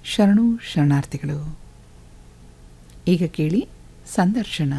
ಶರಣು ಶರಣಾರ್ಥಿಗಳು ಈಗ ಕೇಳಿ ಸಂದರ್ಶನ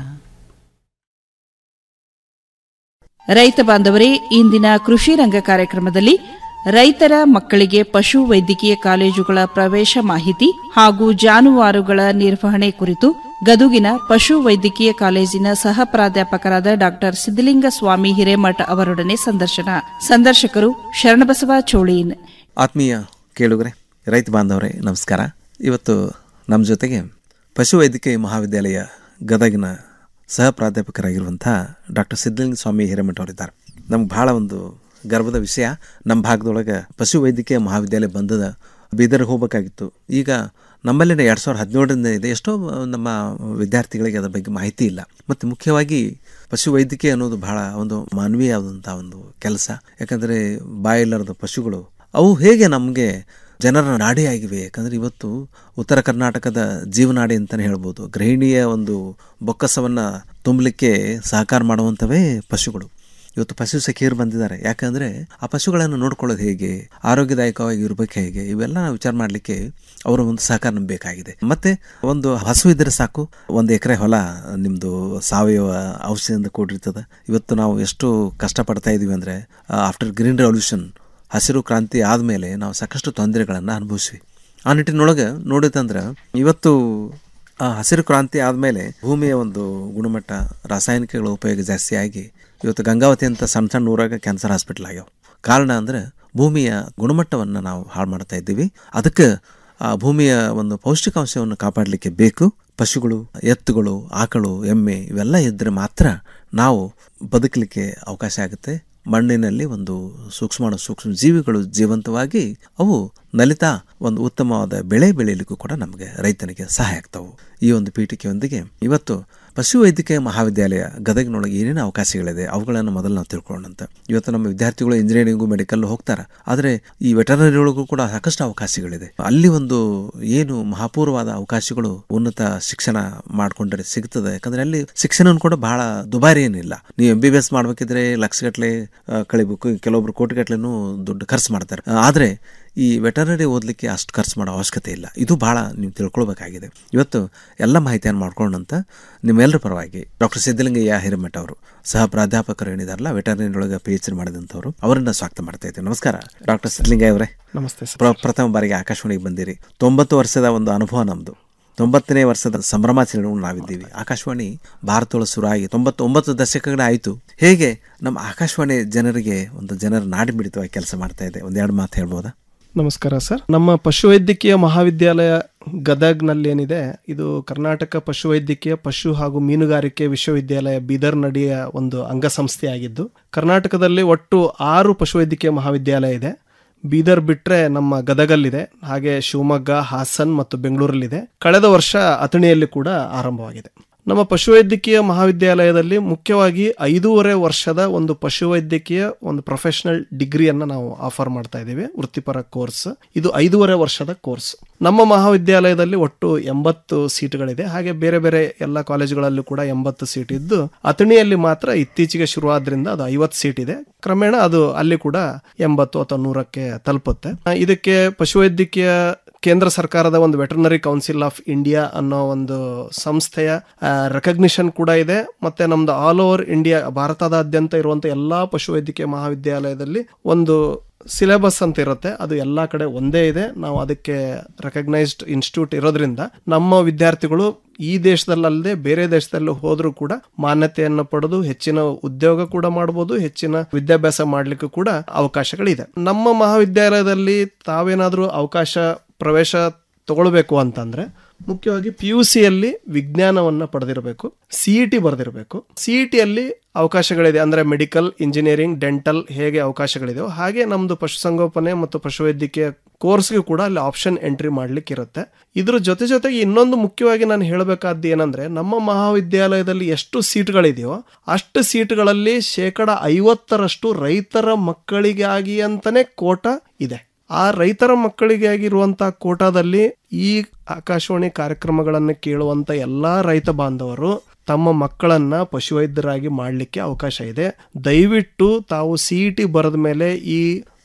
ರೈತ ಬಾಂಧವರೇ ಇಂದಿನ ಕೃಷಿ ರಂಗ ಕಾರ್ಯಕ್ರಮದಲ್ಲಿ ರೈತರ ಮಕ್ಕಳಿಗೆ ಪಶು ವೈದ್ಯಕೀಯ ಕಾಲೇಜುಗಳ ಪ್ರವೇಶ ಮಾಹಿತಿ ಹಾಗೂ ಜಾನುವಾರುಗಳ ನಿರ್ವಹಣೆ ಕುರಿತು ಗದುಗಿನ ಪಶು ವೈದ್ಯಕೀಯ ಕಾಲೇಜಿನ ಸಹ ಪ್ರಾಧ್ಯಾಪಕರಾದ ಡಾ ಸಿದ್ದಲಿಂಗ ಸ್ವಾಮಿ ಹಿರೇಮಠ ಅವರೊಡನೆ ಸಂದರ್ಶನ ಸಂದರ್ಶಕರು ಶರಣಬಸವ ಚೋಳೀನ್ ಆತ್ಮೀಯ ಕೇಳುಗರೆ ರೈತ ಬಾಂಧವರೇ ನಮಸ್ಕಾರ ಇವತ್ತು ನಮ್ಮ ಜೊತೆಗೆ ಪಶುವೈದ್ಯಕೀಯ ಮಹಾವಿದ್ಯಾಲಯ ಗದಗಿನ ಸಹ ಪ್ರಾಧ್ಯಾಪಕರಾಗಿರುವಂಥ ಡಾಕ್ಟರ್ ಸಿದ್ದಲಿಂಗ ಸ್ವಾಮಿ ಹಿರೇಮಠ ಅವರಿದ್ದಾರೆ ನಮ್ಗೆ ಭಾಳ ಒಂದು ಗರ್ವದ ವಿಷಯ ನಮ್ಮ ಭಾಗದೊಳಗೆ ಪಶುವೈದ್ಯಕೀಯ ಮಹಾವಿದ್ಯಾಲಯ ಬಂದದ ಬೀದರ್ಗೆ ಹೋಗಬೇಕಾಗಿತ್ತು ಈಗ ನಮ್ಮಲ್ಲಿನ ಎರಡು ಸಾವಿರದ ಹದಿನೇಳರಿಂದ ಇದೆ ಎಷ್ಟೋ ನಮ್ಮ ವಿದ್ಯಾರ್ಥಿಗಳಿಗೆ ಅದರ ಬಗ್ಗೆ ಮಾಹಿತಿ ಇಲ್ಲ ಮತ್ತು ಮುಖ್ಯವಾಗಿ ಪಶುವೈದ್ಯಕೀಯ ಅನ್ನೋದು ಬಹಳ ಒಂದು ಮಾನವೀಯವಾದಂಥ ಒಂದು ಕೆಲಸ ಯಾಕಂದರೆ ಬಾಯಿಲ್ಲರದ ಪಶುಗಳು ಅವು ಹೇಗೆ ನಮಗೆ ಜನರ ನಾಡಿಯಾಗಿವೆ ಯಾಕಂದರೆ ಇವತ್ತು ಉತ್ತರ ಕರ್ನಾಟಕದ ಜೀವನಾಡಿ ಅಂತಲೇ ಹೇಳ್ಬೋದು ಗೃಹಿಣಿಯ ಒಂದು ಬೊಕ್ಕಸವನ್ನು ತುಂಬಲಿಕ್ಕೆ ಸಹಕಾರ ಮಾಡುವಂಥವೇ ಪಶುಗಳು ಇವತ್ತು ಪಶು ಸಖಿಯರು ಬಂದಿದ್ದಾರೆ ಯಾಕಂದರೆ ಆ ಪಶುಗಳನ್ನು ನೋಡ್ಕೊಳ್ಳೋದು ಹೇಗೆ ಆರೋಗ್ಯದಾಯಕವಾಗಿ ಇರಬೇಕು ಹೇಗೆ ಇವೆಲ್ಲ ನಾವು ವಿಚಾರ ಮಾಡಲಿಕ್ಕೆ ಅವರ ಒಂದು ಸಹಕಾರ ನಮ್ಗೆ ಬೇಕಾಗಿದೆ ಮತ್ತೆ ಒಂದು ಹಸು ಇದ್ದರೆ ಸಾಕು ಒಂದು ಎಕರೆ ಹೊಲ ನಿಮ್ಮದು ಸಾವಯವ ಔಷಧಿಯಿಂದ ಕೂಡಿರ್ತದೆ ಇವತ್ತು ನಾವು ಎಷ್ಟು ಕಷ್ಟಪಡ್ತಾ ಇದ್ದೀವಿ ಅಂದರೆ ಆಫ್ಟರ್ ಗ್ರೀನ್ ರೆವಲ್ಯೂಷನ್ ಹಸಿರು ಕ್ರಾಂತಿ ಆದಮೇಲೆ ನಾವು ಸಾಕಷ್ಟು ತೊಂದರೆಗಳನ್ನು ಅನುಭವಿಸ್ವಿ ಆ ನಿಟ್ಟಿನೊಳಗೆ ನೋಡಿದಂದ್ರೆ ಇವತ್ತು ಆ ಹಸಿರು ಕ್ರಾಂತಿ ಆದಮೇಲೆ ಭೂಮಿಯ ಒಂದು ಗುಣಮಟ್ಟ ರಾಸಾಯನಿಕಗಳ ಉಪಯೋಗ ಜಾಸ್ತಿ ಆಗಿ ಇವತ್ತು ಗಂಗಾವತಿ ಅಂತ ಸಣ್ಣ ಸಣ್ಣ ಊರಾಗ ಕ್ಯಾನ್ಸರ್ ಹಾಸ್ಪಿಟ್ಲ್ ಆಗ್ಯಾವ ಕಾರಣ ಅಂದರೆ ಭೂಮಿಯ ಗುಣಮಟ್ಟವನ್ನು ನಾವು ಹಾಳು ಮಾಡ್ತಾ ಇದ್ದೀವಿ ಅದಕ್ಕೆ ಆ ಭೂಮಿಯ ಒಂದು ಪೌಷ್ಟಿಕಾಂಶವನ್ನು ಕಾಪಾಡಲಿಕ್ಕೆ ಬೇಕು ಪಶುಗಳು ಎತ್ತುಗಳು ಆಕಳು ಎಮ್ಮೆ ಇವೆಲ್ಲ ಇದ್ದರೆ ಮಾತ್ರ ನಾವು ಬದುಕಲಿಕ್ಕೆ ಅವಕಾಶ ಆಗುತ್ತೆ ಮಣ್ಣಿನಲ್ಲಿ ಒಂದು ಸೂಕ್ಷ್ಮಾಣು ಸೂಕ್ಷ್ಮ ಜೀವಿಗಳು ಜೀವಂತವಾಗಿ ಅವು ನಲಿತಾ ಒಂದು ಉತ್ತಮವಾದ ಬೆಳೆ ಬೆಳೆಯಲಿಕ್ಕೂ ಕೂಡ ನಮಗೆ ರೈತನಿಗೆ ಸಹಾಯ ಆಗ್ತಾವು ಈ ಒಂದು ಪೀಠಿಕೆಯೊಂದಿಗೆ ಇವತ್ತು ಪಶುವೈದ್ಯಕೀಯ ಮಹಾವಿದ್ಯಾಲಯ ಗದಗಿನೊಳಗೆ ಏನೇನು ಅವಕಾಶಗಳಿದೆ ಅವುಗಳನ್ನು ಮೊದಲು ನಾವು ತಿಳ್ಕೊಳ್ಳೋಣಂತ ಇವತ್ತು ನಮ್ಮ ವಿದ್ಯಾರ್ಥಿಗಳು ಇಂಜಿನಿಯರಿಂಗು ಮೆಡಿಕಲ್ ಹೋಗ್ತಾರೆ ಆದರೆ ಈ ವೆಟರ್ನರಿ ಒಳಗೂ ಕೂಡ ಸಾಕಷ್ಟು ಅವಕಾಶಗಳಿದೆ ಅಲ್ಲಿ ಒಂದು ಏನು ಮಹಾಪೂರ್ವವಾದ ಅವಕಾಶಗಳು ಉನ್ನತ ಶಿಕ್ಷಣ ಮಾಡಿಕೊಂಡ್ರೆ ಸಿಗ್ತದೆ ಯಾಕಂದ್ರೆ ಅಲ್ಲಿ ಶಿಕ್ಷಣ ಕೂಡ ಬಹಳ ದುಬಾರಿ ಏನಿಲ್ಲ ನೀವು ಎಂ ಬಿ ಬಿ ಎಸ್ ಮಾಡ್ಬೇಕಿದ್ರೆ ಲಕ್ಷಗಟ್ಟಲೆ ಕಳಿಬೇಕು ಕೆಲವೊಬ್ರು ಕೋಟಿಗಟ್ಟಲೆನೂ ದುಡ್ಡು ಖರ್ಚು ಮಾಡ್ತಾರೆ ಆದರೆ ಈ ವೆಟರ್ನರಿ ಓದಲಿಕ್ಕೆ ಅಷ್ಟು ಖರ್ಚು ಮಾಡೋ ಅವಶ್ಯಕತೆ ಇಲ್ಲ ಇದು ಭಾಳ ನೀವು ತಿಳ್ಕೊಳ್ಬೇಕಾಗಿದೆ ಇವತ್ತು ಎಲ್ಲ ಮಾಹಿತಿಯನ್ನು ಮಾಡ್ಕೊಳ್ಳೋಣಂತ ನಿಮ್ಮೆಲ್ಲರ ಪರವಾಗಿ ಡಾಕ್ಟರ್ ಸಿದ್ದಲಿಂಗಯ್ಯ ಹಿರೇಮಠ ಅವರು ಸಹ ಪ್ರಾಧ್ಯಾಪಕರು ಏನಿದಾರಲ್ಲ ವೆಟರ್ನರಿ ಒಳಗೆ ಪಿ ಎಚ್ ಡಿ ಮಾಡಿದಂಥವ್ರು ಅವರನ್ನ ಸ್ವಾಗತ ಮಾಡ್ತಾ ಇದ್ದೀವಿ ನಮಸ್ಕಾರ ಡಾಕ್ಟರ್ ಸಿದ್ದಲಿಂಗಯ್ಯ ಅವರೇ ನಮಸ್ತೆ ಸರ್ ಪ್ರ ಪ್ರಥಮ ಬಾರಿಗೆ ಆಕಾಶವಾಣಿಗೆ ಬಂದಿರಿ ತೊಂಬತ್ತು ವರ್ಷದ ಒಂದು ಅನುಭವ ನಮ್ಮದು ತೊಂಬತ್ತನೇ ವರ್ಷದ ಸಂಭ್ರಮಾಚರಣೆ ನಾವಿದ್ದೀವಿ ಆಕಾಶವಾಣಿ ಭಾರತದೊಳಗೆ ಶುರುವಾಗಿ ತೊಂಬತ್ತೊಂಬತ್ತು ದಶಕಗಳೇ ಆಯಿತು ಹೇಗೆ ನಮ್ಮ ಆಕಾಶವಾಣಿ ಜನರಿಗೆ ಒಂದು ಜನರ ನಾಡಿ ಮಿಡಿತವಾಗಿ ಕೆಲಸ ಮಾಡ್ತಾ ಇದೆ ಒಂದೆರಡು ಮಾತು ಹೇಳ್ಬೋದಾ ನಮಸ್ಕಾರ ಸರ್ ನಮ್ಮ ಪಶುವೈದ್ಯಕೀಯ ಮಹಾವಿದ್ಯಾಲಯ ಗದಗ್ನಲ್ಲಿ ಏನಿದೆ ಇದು ಕರ್ನಾಟಕ ಪಶುವೈದ್ಯಕೀಯ ಪಶು ಹಾಗೂ ಮೀನುಗಾರಿಕೆ ವಿಶ್ವವಿದ್ಯಾಲಯ ಬೀದರ್ ನಡಿಯ ಒಂದು ಅಂಗಸಂಸ್ಥೆಯಾಗಿದ್ದು ಕರ್ನಾಟಕದಲ್ಲಿ ಒಟ್ಟು ಆರು ಪಶುವೈದ್ಯಕೀಯ ಮಹಾವಿದ್ಯಾಲಯ ಇದೆ ಬೀದರ್ ಬಿಟ್ರೆ ನಮ್ಮ ಗದಗಲ್ಲಿದೆ ಹಾಗೆ ಶಿವಮೊಗ್ಗ ಹಾಸನ್ ಮತ್ತು ಬೆಂಗಳೂರಲ್ಲಿದೆ ಕಳೆದ ವರ್ಷ ಅಥಣಿಯಲ್ಲಿ ಕೂಡ ಆರಂಭವಾಗಿದೆ ನಮ್ಮ ಪಶುವೈದ್ಯಕೀಯ ಮಹಾವಿದ್ಯಾಲಯದಲ್ಲಿ ಮುಖ್ಯವಾಗಿ ಐದೂವರೆ ವರ್ಷದ ಒಂದು ಪಶುವೈದ್ಯಕೀಯ ಒಂದು ಪ್ರೊಫೆಷನಲ್ ಡಿಗ್ರಿಯನ್ನು ನಾವು ಆಫರ್ ಮಾಡ್ತಾ ಇದ್ದೀವಿ ವೃತ್ತಿಪರ ಕೋರ್ಸ್ ಇದು ಐದೂವರೆ ವರ್ಷದ ಕೋರ್ಸ್ ನಮ್ಮ ಮಹಾವಿದ್ಯಾಲಯದಲ್ಲಿ ಒಟ್ಟು ಎಂಬತ್ತು ಸೀಟ್ಗಳಿದೆ ಹಾಗೆ ಬೇರೆ ಬೇರೆ ಎಲ್ಲ ಕಾಲೇಜುಗಳಲ್ಲೂ ಕೂಡ ಎಂಬತ್ತು ಸೀಟ್ ಇದ್ದು ಅಥಣಿಯಲ್ಲಿ ಮಾತ್ರ ಇತ್ತೀಚೆಗೆ ಶುರುವಾದ್ರಿಂದ ಅದು ಐವತ್ತು ಸೀಟ್ ಇದೆ ಕ್ರಮೇಣ ಅದು ಅಲ್ಲಿ ಕೂಡ ಎಂಬತ್ತು ಅಥವಾ ನೂರಕ್ಕೆ ತಲುಪುತ್ತೆ ಇದಕ್ಕೆ ಪಶುವೈದ್ಯಕೀಯ ಕೇಂದ್ರ ಸರ್ಕಾರದ ಒಂದು ವೆಟರ್ನರಿ ಕೌನ್ಸಿಲ್ ಆಫ್ ಇಂಡಿಯಾ ಅನ್ನೋ ಒಂದು ಸಂಸ್ಥೆಯ ರೆಕಗ್ನಿಷನ್ ಕೂಡ ಇದೆ ಮತ್ತೆ ನಮ್ದು ಆಲ್ ಓವರ್ ಇಂಡಿಯಾ ಭಾರತದಾದ್ಯಂತ ಇರುವಂತ ಎಲ್ಲಾ ಪಶುವೈದ್ಯಕೀಯ ಮಹಾವಿದ್ಯಾಲಯದಲ್ಲಿ ಒಂದು ಸಿಲೆಬಸ್ ಅಂತ ಇರುತ್ತೆ ಅದು ಎಲ್ಲಾ ಕಡೆ ಒಂದೇ ಇದೆ ನಾವು ಅದಕ್ಕೆ ರೆಕಗ್ನೈಸ್ಡ್ ಇನ್ಸ್ಟಿಟ್ಯೂಟ್ ಇರೋದ್ರಿಂದ ನಮ್ಮ ವಿದ್ಯಾರ್ಥಿಗಳು ಈ ದೇಶದಲ್ಲದೆ ಬೇರೆ ದೇಶದಲ್ಲಿ ಹೋದ್ರೂ ಕೂಡ ಮಾನ್ಯತೆಯನ್ನು ಪಡೆದು ಹೆಚ್ಚಿನ ಉದ್ಯೋಗ ಕೂಡ ಮಾಡಬಹುದು ಹೆಚ್ಚಿನ ವಿದ್ಯಾಭ್ಯಾಸ ಮಾಡ್ಲಿಕ್ಕೂ ಕೂಡ ಅವಕಾಶಗಳಿದೆ ನಮ್ಮ ಮಹಾವಿದ್ಯಾಲಯದಲ್ಲಿ ತಾವೇನಾದ್ರೂ ಅವಕಾಶ ಪ್ರವೇಶ ತಗೊಳ್ಬೇಕು ಅಂತಂದ್ರೆ ಮುಖ್ಯವಾಗಿ ಪಿ ಯು ಸಿಯಲ್ಲಿ ವಿಜ್ಞಾನವನ್ನು ಪಡೆದಿರಬೇಕು ಸಿ ಇ ಟಿ ಬರೆದಿರಬೇಕು ಸಿ ಇ ಟಿಯಲ್ಲಿ ಅವಕಾಶಗಳಿದೆ ಅಂದರೆ ಮೆಡಿಕಲ್ ಇಂಜಿನಿಯರಿಂಗ್ ಡೆಂಟಲ್ ಹೇಗೆ ಅವಕಾಶಗಳಿದೆಯೋ ಹಾಗೆ ನಮ್ಮದು ಪಶುಸಂಗೋಪನೆ ಮತ್ತು ಪಶುವೈದ್ಯಕೀಯ ಕೋರ್ಸ್ಗೂ ಕೂಡ ಅಲ್ಲಿ ಆಪ್ಷನ್ ಎಂಟ್ರಿ ಮಾಡ್ಲಿಕ್ಕೆ ಇರುತ್ತೆ ಇದ್ರ ಜೊತೆ ಜೊತೆಗೆ ಇನ್ನೊಂದು ಮುಖ್ಯವಾಗಿ ನಾನು ಹೇಳಬೇಕಾದ್ದು ಏನಂದ್ರೆ ನಮ್ಮ ಮಹಾವಿದ್ಯಾಲಯದಲ್ಲಿ ಎಷ್ಟು ಸೀಟ್ಗಳಿದೆಯೋ ಅಷ್ಟು ಸೀಟ್ಗಳಲ್ಲಿ ಶೇಕಡ ಐವತ್ತರಷ್ಟು ರೈತರ ಮಕ್ಕಳಿಗಾಗಿ ಅಂತಾನೆ ಕೋಟ ಇದೆ ಆ ರೈತರ ಮಕ್ಕಳಿಗಾಗಿರುವಂತಹ ಕೋಟಾದಲ್ಲಿ ಈ ಆಕಾಶವಾಣಿ ಕಾರ್ಯಕ್ರಮಗಳನ್ನು ಕೇಳುವಂತ ಎಲ್ಲಾ ರೈತ ಬಾಂಧವರು ತಮ್ಮ ಮಕ್ಕಳನ್ನ ಪಶುವೈದ್ಯರಾಗಿ ಮಾಡಲಿಕ್ಕೆ ಅವಕಾಶ ಇದೆ ದಯವಿಟ್ಟು ತಾವು ಸಿ ಇ ಟಿ ಬರೆದ ಮೇಲೆ ಈ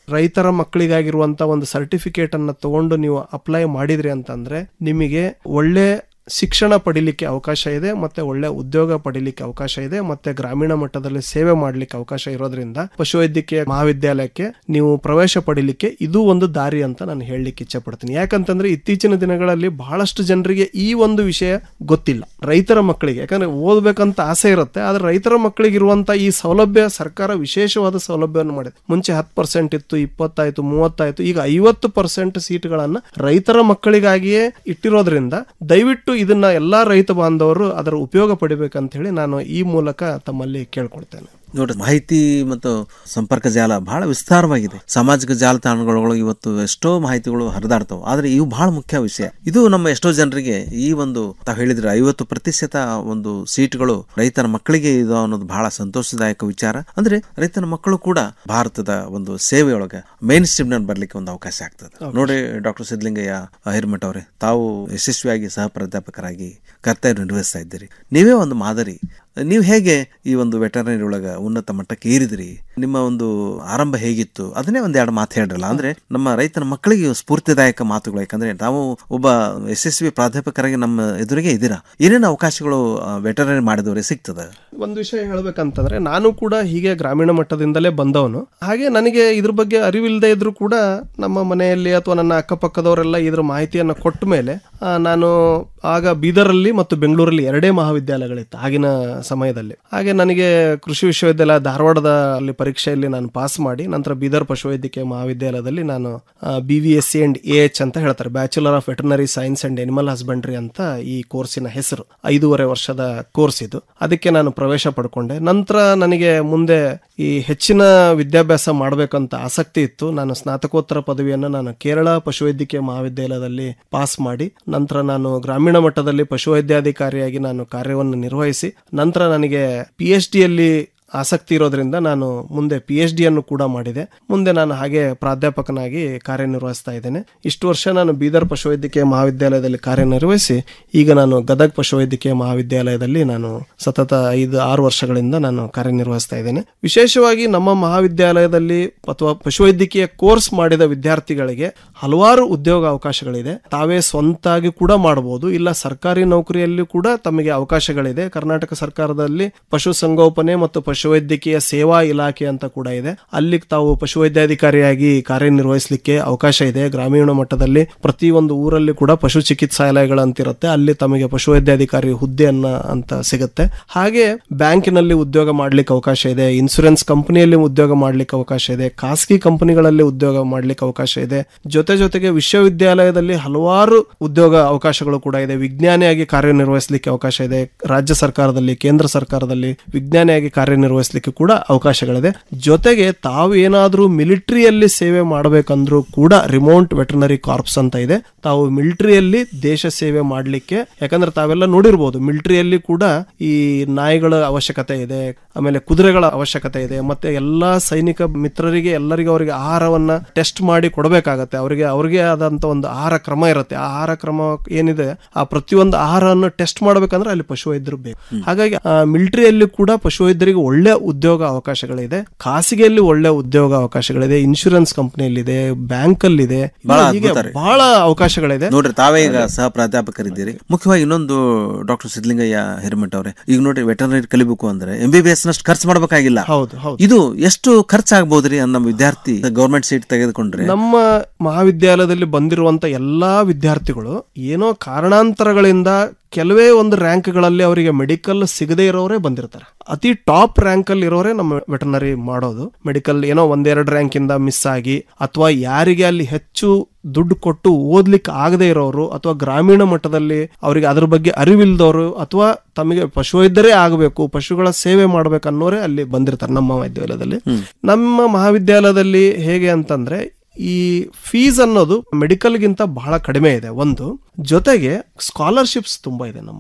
ರೈತರ ಮಕ್ಕಳಿಗಾಗಿರುವಂತ ಒಂದು ಸರ್ಟಿಫಿಕೇಟ್ ಅನ್ನ ತಗೊಂಡು ನೀವು ಅಪ್ಲೈ ಮಾಡಿದ್ರಿ ಅಂತಂದ್ರೆ ನಿಮಗೆ ಒಳ್ಳೆ ಶಿಕ್ಷಣ ಪಡಿಲಿಕ್ಕೆ ಅವಕಾಶ ಇದೆ ಮತ್ತೆ ಒಳ್ಳೆ ಉದ್ಯೋಗ ಪಡಿಲಿಕ್ಕೆ ಅವಕಾಶ ಇದೆ ಮತ್ತೆ ಗ್ರಾಮೀಣ ಮಟ್ಟದಲ್ಲಿ ಸೇವೆ ಮಾಡಲಿಕ್ಕೆ ಅವಕಾಶ ಇರೋದ್ರಿಂದ ಪಶುವೈದ್ಯಕೀಯ ಮಹಾವಿದ್ಯಾಲಯಕ್ಕೆ ನೀವು ಪ್ರವೇಶ ಪಡಿಲಿಕ್ಕೆ ಇದು ಒಂದು ದಾರಿ ಅಂತ ನಾನು ಹೇಳಲಿಕ್ಕೆ ಇಚ್ಛೆ ಪಡ್ತೀನಿ ಯಾಕಂತಂದ್ರೆ ಇತ್ತೀಚಿನ ದಿನಗಳಲ್ಲಿ ಬಹಳಷ್ಟು ಜನರಿಗೆ ಈ ಒಂದು ವಿಷಯ ಗೊತ್ತಿಲ್ಲ ರೈತರ ಮಕ್ಕಳಿಗೆ ಯಾಕಂದ್ರೆ ಓದ್ಬೇಕಂತ ಆಸೆ ಇರುತ್ತೆ ಆದ್ರೆ ರೈತರ ಮಕ್ಕಳಿಗೆ ಇರುವಂತ ಈ ಸೌಲಭ್ಯ ಸರ್ಕಾರ ವಿಶೇಷವಾದ ಸೌಲಭ್ಯವನ್ನು ಮಾಡಿದೆ ಮುಂಚೆ ಹತ್ತು ಪರ್ಸೆಂಟ್ ಇತ್ತು ಇಪ್ಪತ್ತಾಯ್ತು ಮೂವತ್ತಾಯ್ತು ಈಗ ಐವತ್ತು ಪರ್ಸೆಂಟ್ ಸೀಟ್ಗಳನ್ನ ರೈತರ ಮಕ್ಕಳಿಗಾಗಿಯೇ ಇಟ್ಟಿರೋದ್ರಿಂದ ದಯವಿಟ್ಟು ಇದನ್ನ ಎಲ್ಲಾ ರೈತ ಬಾಂಧವರು ಅದರ ಉಪಯೋಗ ಪಡಿಬೇಕಂತ ಹೇಳಿ ನಾನು ಈ ಮೂಲಕ ತಮ್ಮಲ್ಲಿ ಕೇಳ್ಕೊಳ್ತೇನೆ ನೋಡ್ರಿ ಮಾಹಿತಿ ಮತ್ತು ಸಂಪರ್ಕ ಜಾಲ ಬಹಳ ವಿಸ್ತಾರವಾಗಿದೆ ಸಾಮಾಜಿಕ ಜಾಲತಾಣಗಳು ಇವತ್ತು ಎಷ್ಟೋ ಮಾಹಿತಿಗಳು ಹರಿದಾಡ್ತಾವೆ ಆದ್ರೆ ಇವು ಬಹಳ ಮುಖ್ಯ ವಿಷಯ ಇದು ನಮ್ಮ ಎಷ್ಟೋ ಜನರಿಗೆ ಈ ಒಂದು ತಾವು ಹೇಳಿದ್ರೆ ಐವತ್ತು ಪ್ರತಿಶತ ಒಂದು ಸೀಟ್ಗಳು ರೈತರ ಮಕ್ಕಳಿಗೆ ಇದು ಅನ್ನೋದು ಬಹಳ ಸಂತೋಷದಾಯಕ ವಿಚಾರ ಅಂದ್ರೆ ರೈತನ ಮಕ್ಕಳು ಕೂಡ ಭಾರತದ ಒಂದು ಸೇವೆಯೊಳಗೆ ಮೇನ್ ಸ್ಟ್ರೀಮ್ ನಲ್ಲಿ ಬರ್ಲಿಕ್ಕೆ ಒಂದು ಅವಕಾಶ ಆಗ್ತದೆ ನೋಡಿ ಡಾಕ್ಟರ್ ಸಿದ್ಲಿಂಗಯ್ಯ ಹಿರಮಠ ಅವರೇ ತಾವು ಯಶಸ್ವಿಯಾಗಿ ಸಹ ಪ್ರಾಧ್ಯಾಪಕರಾಗಿ ಕರ್ತವ್ಯ ನಿರ್ವಹಿಸ್ತಾ ಇದ್ದೀರಿ ನೀವೇ ಒಂದು ಮಾದರಿ ನೀವು ಹೇಗೆ ಈ ಒಂದು ವೆಟರ್ನರಿ ಒಳಗ ಉನ್ನತ ಮಟ್ಟಕ್ಕೆ ಏರಿದ್ರಿ ನಿಮ್ಮ ಒಂದು ಆರಂಭ ಹೇಗಿತ್ತು ಅದನ್ನೇ ಒಂದ್ ಎರಡು ಮಾತು ಹೇಳ್ರಲ್ಲ ಅಂದ್ರೆ ನಮ್ಮ ರೈತನ ಮಕ್ಕಳಿಗೆ ಸ್ಫೂರ್ತಿದಾಯಕ ಮಾತುಗಳು ಯಾಕಂದ್ರೆ ನಾವು ಒಬ್ಬ ಯಶಸ್ವಿ ಪ್ರಾಧ್ಯಾಪಕರಾಗಿ ನಮ್ಮ ಎದುರಿಗೆ ಇದ್ದೀರಾ ಏನೇನು ಅವಕಾಶಗಳು ವೆಟರ್ನರಿ ಮಾಡಿದವರಿಗೆ ಸಿಗ್ತದ ಒಂದು ವಿಷಯ ಹೇಳ್ಬೇಕಂತಂದ್ರೆ ನಾನು ಕೂಡ ಹೀಗೆ ಗ್ರಾಮೀಣ ಮಟ್ಟದಿಂದಲೇ ಬಂದವನು ಹಾಗೆ ನನಗೆ ಇದ್ರ ಬಗ್ಗೆ ಅರಿವಿಲ್ಲದೆ ಇದ್ರೂ ಕೂಡ ನಮ್ಮ ಮನೆಯಲ್ಲಿ ಅಥವಾ ನನ್ನ ಅಕ್ಕಪಕ್ಕದವರೆಲ್ಲ ಇದ್ರ ಮಾಹಿತಿಯನ್ನು ಕೊಟ್ಟ ಮೇಲೆ ಆ, ನಾನು ಆಗ ಬೀದರಲ್ಲಿ ಮತ್ತು ಬೆಂಗಳೂರಲ್ಲಿ ಎರಡೇ ಮಹಾವಿದ್ಯಾಲಯಗಳಿತ್ತು ಆಗಿನ ಸಮಯದಲ್ಲಿ ಹಾಗೆ ನನಗೆ ಕೃಷಿ ವಿಶ್ವವಿದ್ಯಾಲಯ ಧಾರವಾಡದ ಅಲ್ಲಿ ಪರೀಕ್ಷೆಯಲ್ಲಿ ನಾನು ಪಾಸ್ ಮಾಡಿ ನಂತರ ಬೀದರ್ ಪಶುವೈದ್ಯಕೀಯ ಮಹಾವಿದ್ಯಾಲಯದಲ್ಲಿ ನಾನು B V S C and A H ಅಂತ ಹೇಳ್ತಾರೆ bachelor of veterinary science and animal husbandry ಅಂತ ಈ ಕೋರ್ಸಿನ ಹೆಸರು ಐದೂವರೆ ವರ್ಷದ ಕೋರ್ಸ್ ಇದು ಅದಕ್ಕೆ ನಾನು ಪ್ರವೇಶ ಪಡ್ಕೊಂಡೆ ನಂತರ ನನಗೆ ಮುಂದೆ ಈ ಹೆಚ್ಚಿನ ವಿದ್ಯಾಭ್ಯಾಸ ಮಾಡಬೇಕಂತ ಆಸಕ್ತಿ ಇತ್ತು ನಾನು ಸ್ನಾತಕೋತ್ತರ ಪದವಿಯನ್ನು ನಾನು ಕೇರಳ ಪಶುವೈದ್ಯಕೀಯ ಮಹಾವಿದ್ಯಾಲಯದಲ್ಲಿ ಪಾಸ್ ಮಾಡಿ ನಂತರ ನಾನು ಗ್ರಾಮೀಣ ಮಟ್ಟದಲ್ಲಿ ಪಶುವೈದ್ಯಾಧಿಕಾರಿಯಾಗಿ ನಾನು ಕಾರ್ಯವನ್ನು ನಿರ್ವಹಿಸಿ ನಂತರ ನನಗೆ ಪಿ ಎಚ್ ಡಿಯಲ್ಲಿ ಆಸಕ್ತಿ ಇರೋದ್ರಿಂದ ನಾನು ಮುಂದೆ ಪಿ ಎಚ್ ಡಿಯನ್ನು ಕೂಡ ಮಾಡಿದೆ ಮುಂದೆ ನಾನು ಹಾಗೆ ಪ್ರಾಧ್ಯಾಪಕನಾಗಿ ಕಾರ್ಯನಿರ್ವಹಿಸ್ತಾ ಇದ್ದೇನೆ ಇಷ್ಟು ವರ್ಷ ನಾನು ಬೀದರ್ ಪಶುವೈದ್ಯಕೀಯ ಮಹಾವಿದ್ಯಾಲಯದಲ್ಲಿ ಕಾರ್ಯನಿರ್ವಹಿಸಿ ಈಗ ನಾನು ಗದಗ್ ಪಶುವೈದ್ಯಕೀಯ ಮಹಾವಿದ್ಯಾಲಯದಲ್ಲಿ ನಾನು ಸತತ ಐದು ಆರು ವರ್ಷಗಳಿಂದ ನಾನು ಕಾರ್ಯನಿರ್ವಹಿಸ್ತಾ ಇದ್ದೇನೆ ವಿಶೇಷವಾಗಿ ನಮ್ಮ ಮಹಾವಿದ್ಯಾಲಯದಲ್ಲಿ ಅಥವಾ ಪಶುವೈದ್ಯಕೀಯ ಕೋರ್ಸ್ ಮಾಡಿದ ವಿದ್ಯಾರ್ಥಿಗಳಿಗೆ ಹಲವಾರು ಉದ್ಯೋಗ ಅವಕಾಶಗಳಿದೆ ತಾವೇ ಸ್ವಂತಾಗಿ ಕೂಡ ಮಾಡಬಹುದು ಇಲ್ಲ ಸರ್ಕಾರಿ ನೌಕರಿಯಲ್ಲಿ ಕೂಡ ತಮಗೆ ಅವಕಾಶಗಳಿದೆ ಕರ್ನಾಟಕ ಸರ್ಕಾರದಲ್ಲಿ ಪಶು ಸಂಗೋಪನೆ ಮತ್ತು ಪಶುವೈದ್ಯಕೀಯ ಸೇವಾ ಇಲಾಖೆ ಅಂತ ಕೂಡ ಇದೆ ಅಲ್ಲಿ ತಾವು ಪಶುವೈದ್ಯಾಧಿಕಾರಿಯಾಗಿ ಕಾರ್ಯನಿರ್ವಹಿಸಲಿಕ್ಕೆ ಅವಕಾಶ ಇದೆ ಗ್ರಾಮೀಣ ಮಟ್ಟದಲ್ಲಿ ಪ್ರತಿ ಒಂದು ಊರಲ್ಲಿ ಕೂಡ ಪಶು ಚಿಕಿತ್ಸಾಲಯಗಳಂತಿರುತ್ತೆ ಅಲ್ಲಿ ತಮಗೆ ಪಶುವೈದ್ಯಾಧಿಕಾರಿ ಹುದ್ದೆಯನ್ನ ಅಂತ ಸಿಗುತ್ತೆ ಹಾಗೆ ಬ್ಯಾಂಕಿನಲ್ಲಿ ಉದ್ಯೋಗ ಮಾಡ್ಲಿಕ್ಕೆ ಅವಕಾಶ ಇದೆ ಇನ್ಸೂರೆನ್ಸ್ ಕಂಪನಿಯಲ್ಲಿ ಉದ್ಯೋಗ ಮಾಡ್ಲಿಕ್ಕೆ ಅವಕಾಶ ಇದೆ ಖಾಸಗಿ ಕಂಪನಿಗಳಲ್ಲಿ ಉದ್ಯೋಗ ಮಾಡ್ಲಿಕ್ಕೆ ಅವಕಾಶ ಇದೆ ಜೊತೆ ಜೊತೆಗೆ ವಿಶ್ವವಿದ್ಯಾಲಯದಲ್ಲಿ ಹಲವಾರು ಉದ್ಯೋಗ ಅವಕಾಶಗಳು ಕೂಡ ಇದೆ ವಿಜ್ಞಾನಿಯಾಗಿ ಕಾರ್ಯನಿರ್ವಹಿಸಲಿಕ್ಕೆ ಅವಕಾಶ ಇದೆ ರಾಜ್ಯ ಸರ್ಕಾರದಲ್ಲಿ ಕೇಂದ್ರ ಸರ್ಕಾರದಲ್ಲಿ ವಿಜ್ಞಾನಿಯಾಗಿ ಕಾರ್ಯನಿರ್ವಹಿಸಲಿಕ್ಕೆ ಕೂಡ ಅವಕಾಶಗಳಿದೆ ಜೊತೆಗೆ ತಾವು ಏನಾದರೂ ಮಿಲಿಟರಿಯಲ್ಲಿ ಸೇವೆ ಮಾಡಬೇಕಂದ್ರೂ ಕೂಡ ರಿಮೋಟ್ ವೆಟರ್ನರಿ ಕಾರ್ಪ್ಸ್ ಅಂತ ಇದೆ ತಾವು ಮಿಲಿಟರಿಯಲ್ಲಿ ದೇಶ ಸೇವೆ ಮಾಡಲಿಕ್ಕೆ ಯಾಕಂದ್ರೆ ತಾವೆಲ್ಲ ನೋಡಿರ್ಬೋದು ಮಿಲಿಟರಿಯಲ್ಲಿ ಕೂಡ ಈ ನಾಯಿಗಳ ಅವಶ್ಯಕತೆ ಇದೆ ಆಮೇಲೆ ಕುದುರೆಗಳ ಅವಶ್ಯಕತೆ ಇದೆ ಮತ್ತೆ ಎಲ್ಲಾ ಸೈನಿಕ ಮಿತ್ರರಿಗೆ ಎಲ್ಲರಿಗೂ ಅವರಿಗೆ ಆಹಾರವನ್ನ ಟೆಸ್ಟ್ ಮಾಡಿ ಕೊಡಬೇಕಾಗತ್ತೆ ಅವರಿಗೆ ಅವ್ರಿಗೆ ಆದಂತ ಒಂದು ಆಹಾರ ಕ್ರಮ ಇರುತ್ತೆ ಆ ಆಹಾರ ಕ್ರಮ ಏನಿದೆ ಆ ಪ್ರತಿಯೊಂದು ಆಹಾರವನ್ನು ಟೆಸ್ಟ್ ಮಾಡ್ಬೇಕಂದ್ರೆ ಅಲ್ಲಿ ಪಶುವೈದ್ಯರು ಬೇಕು ಹಾಗಾಗಿ ಮಿಲಿಟರಿಯಲ್ಲಿ ಕೂಡ ಪಶುವೈದ್ಯರಿಗೆ ಒಳ್ಳೆ ಉದ್ಯೋಗ ಅವಕಾಶಗಳಿದೆ ಖಾಸಗಿಯಲ್ಲಿ ಒಳ್ಳೆ ಉದ್ಯೋಗ ಅವಕಾಶಗಳಿದೆ ಇನ್ಶೂರೆನ್ಸ್ ಕಂಪನಿಯಲ್ಲಿದೆ ಬ್ಯಾಂಕ್ ಅಲ್ಲಿದೆ ಬಹಳ ಹೀಗೆ ಅದ್ಭುತ ರೀ. ಬಹಳ ಅವಕಾಶಗಳಿದೆ ನೋಡ್ರಿ ತಾವೇ ಈಗ ಸಹ ಪ್ರಾಧ್ಯಾಪಕರಿದ್ದೀರಿ ಮುಖ್ಯವಾಗಿ ಇನ್ನೊಂದು ಡಾಕ್ಟರ್ ಸಿದ್ಲಿಂಗಯ್ಯ ಹಿರಮಠ ಅವರೇ ಈಗ ನೋಡ್ರಿ ವೆಟರ್ನರಿ ಕಲಿಬೇಕು ಅಂದ್ರೆ ಎಂ ಬಿ ಬಿ ಎಸ್ ನಷ್ಟು ಖರ್ಚು ಮಾಡ್ಬೇಕಾಗಿಲ್ಲ ಹೌದು ಹೌದು ಇದು ಎಷ್ಟು ಖರ್ಚಾಗ್ಬೋದ್ರಿ ನಮ್ಮ ವಿದ್ಯಾರ್ಥಿ ಗೌರ್ಮೆಂಟ್ ಸೀಟ್ ತೆಗೆದುಕೊಂಡ್ರೆ ನಮ್ಮ ಮಹಾವಿದ್ಯಾಲಯದಲ್ಲಿ ಬಂದಿರುವಂತ ಎಲ್ಲಾ ವಿದ್ಯಾರ್ಥಿಗಳು ಏನೋ ಕಾರಣಾಂತರಗಳಿಂದ ಕೆಲವೇ ಒಂದು ರ್ಯಾಂಕ್ಗಳಲ್ಲಿ ಅವರಿಗೆ ಮೆಡಿಕಲ್ ಸಿಗದೇ ಇರೋರೇ ಬಂದಿರ್ತಾರೆ ಅತಿ ಟಾಪ್ ರ್ಯಾಂಕ್ ಅಲ್ಲಿ ಇರೋರೇ ನಮ್ಮ ವೆಟರ್ನರಿ ಮಾಡೋದು ಮೆಡಿಕಲ್ ಏನೋ ಒಂದೆರಡು ರ್ಯಾಂಕ್ ಇಂದ ಮಿಸ್ ಆಗಿ ಅಥವಾ ಯಾರಿಗೆ ಅಲ್ಲಿ ಹೆಚ್ಚು ದುಡ್ಡು ಕೊಟ್ಟು ಓದ್ಲಿಕ್ಕೆ ಆಗದೆ ಇರೋರು ಅಥವಾ ಗ್ರಾಮೀಣ ಮಟ್ಟದಲ್ಲಿ ಅವರಿಗೆ ಅದ್ರ ಬಗ್ಗೆ ಅರಿವಿಲ್ದವರು ಅಥವಾ ತಮಗೆ ಪಶುವೈದ್ಯರೇ ಆಗಬೇಕು ಪಶುಗಳ ಸೇವೆ ಮಾಡ್ಬೇಕು ಅನ್ನೋರೇ ಅಲ್ಲಿ ಬಂದಿರ್ತಾರೆ ನಮ್ಮ ಮಹಾವಿದ್ಯಾಲಯದಲ್ಲಿ ನಮ್ಮ ಮಹಾವಿದ್ಯಾಲಯದಲ್ಲಿ ಹೇಗೆ ಅಂತಂದ್ರೆ ಈ ಫೀಸ್ ಅನ್ನೋದು ಮೆಡಿಕಲ್ಗಿಂತ ಬಹಳ ಕಡಿಮೆ ಇದೆ ಒಂದು ಜೊತೆಗೆ ಸ್ಕಾಲರ್ಶಿಪ್ಸ್ ತುಂಬಾ ಇದೆ ನಮ್ಮಲ್ಲಿ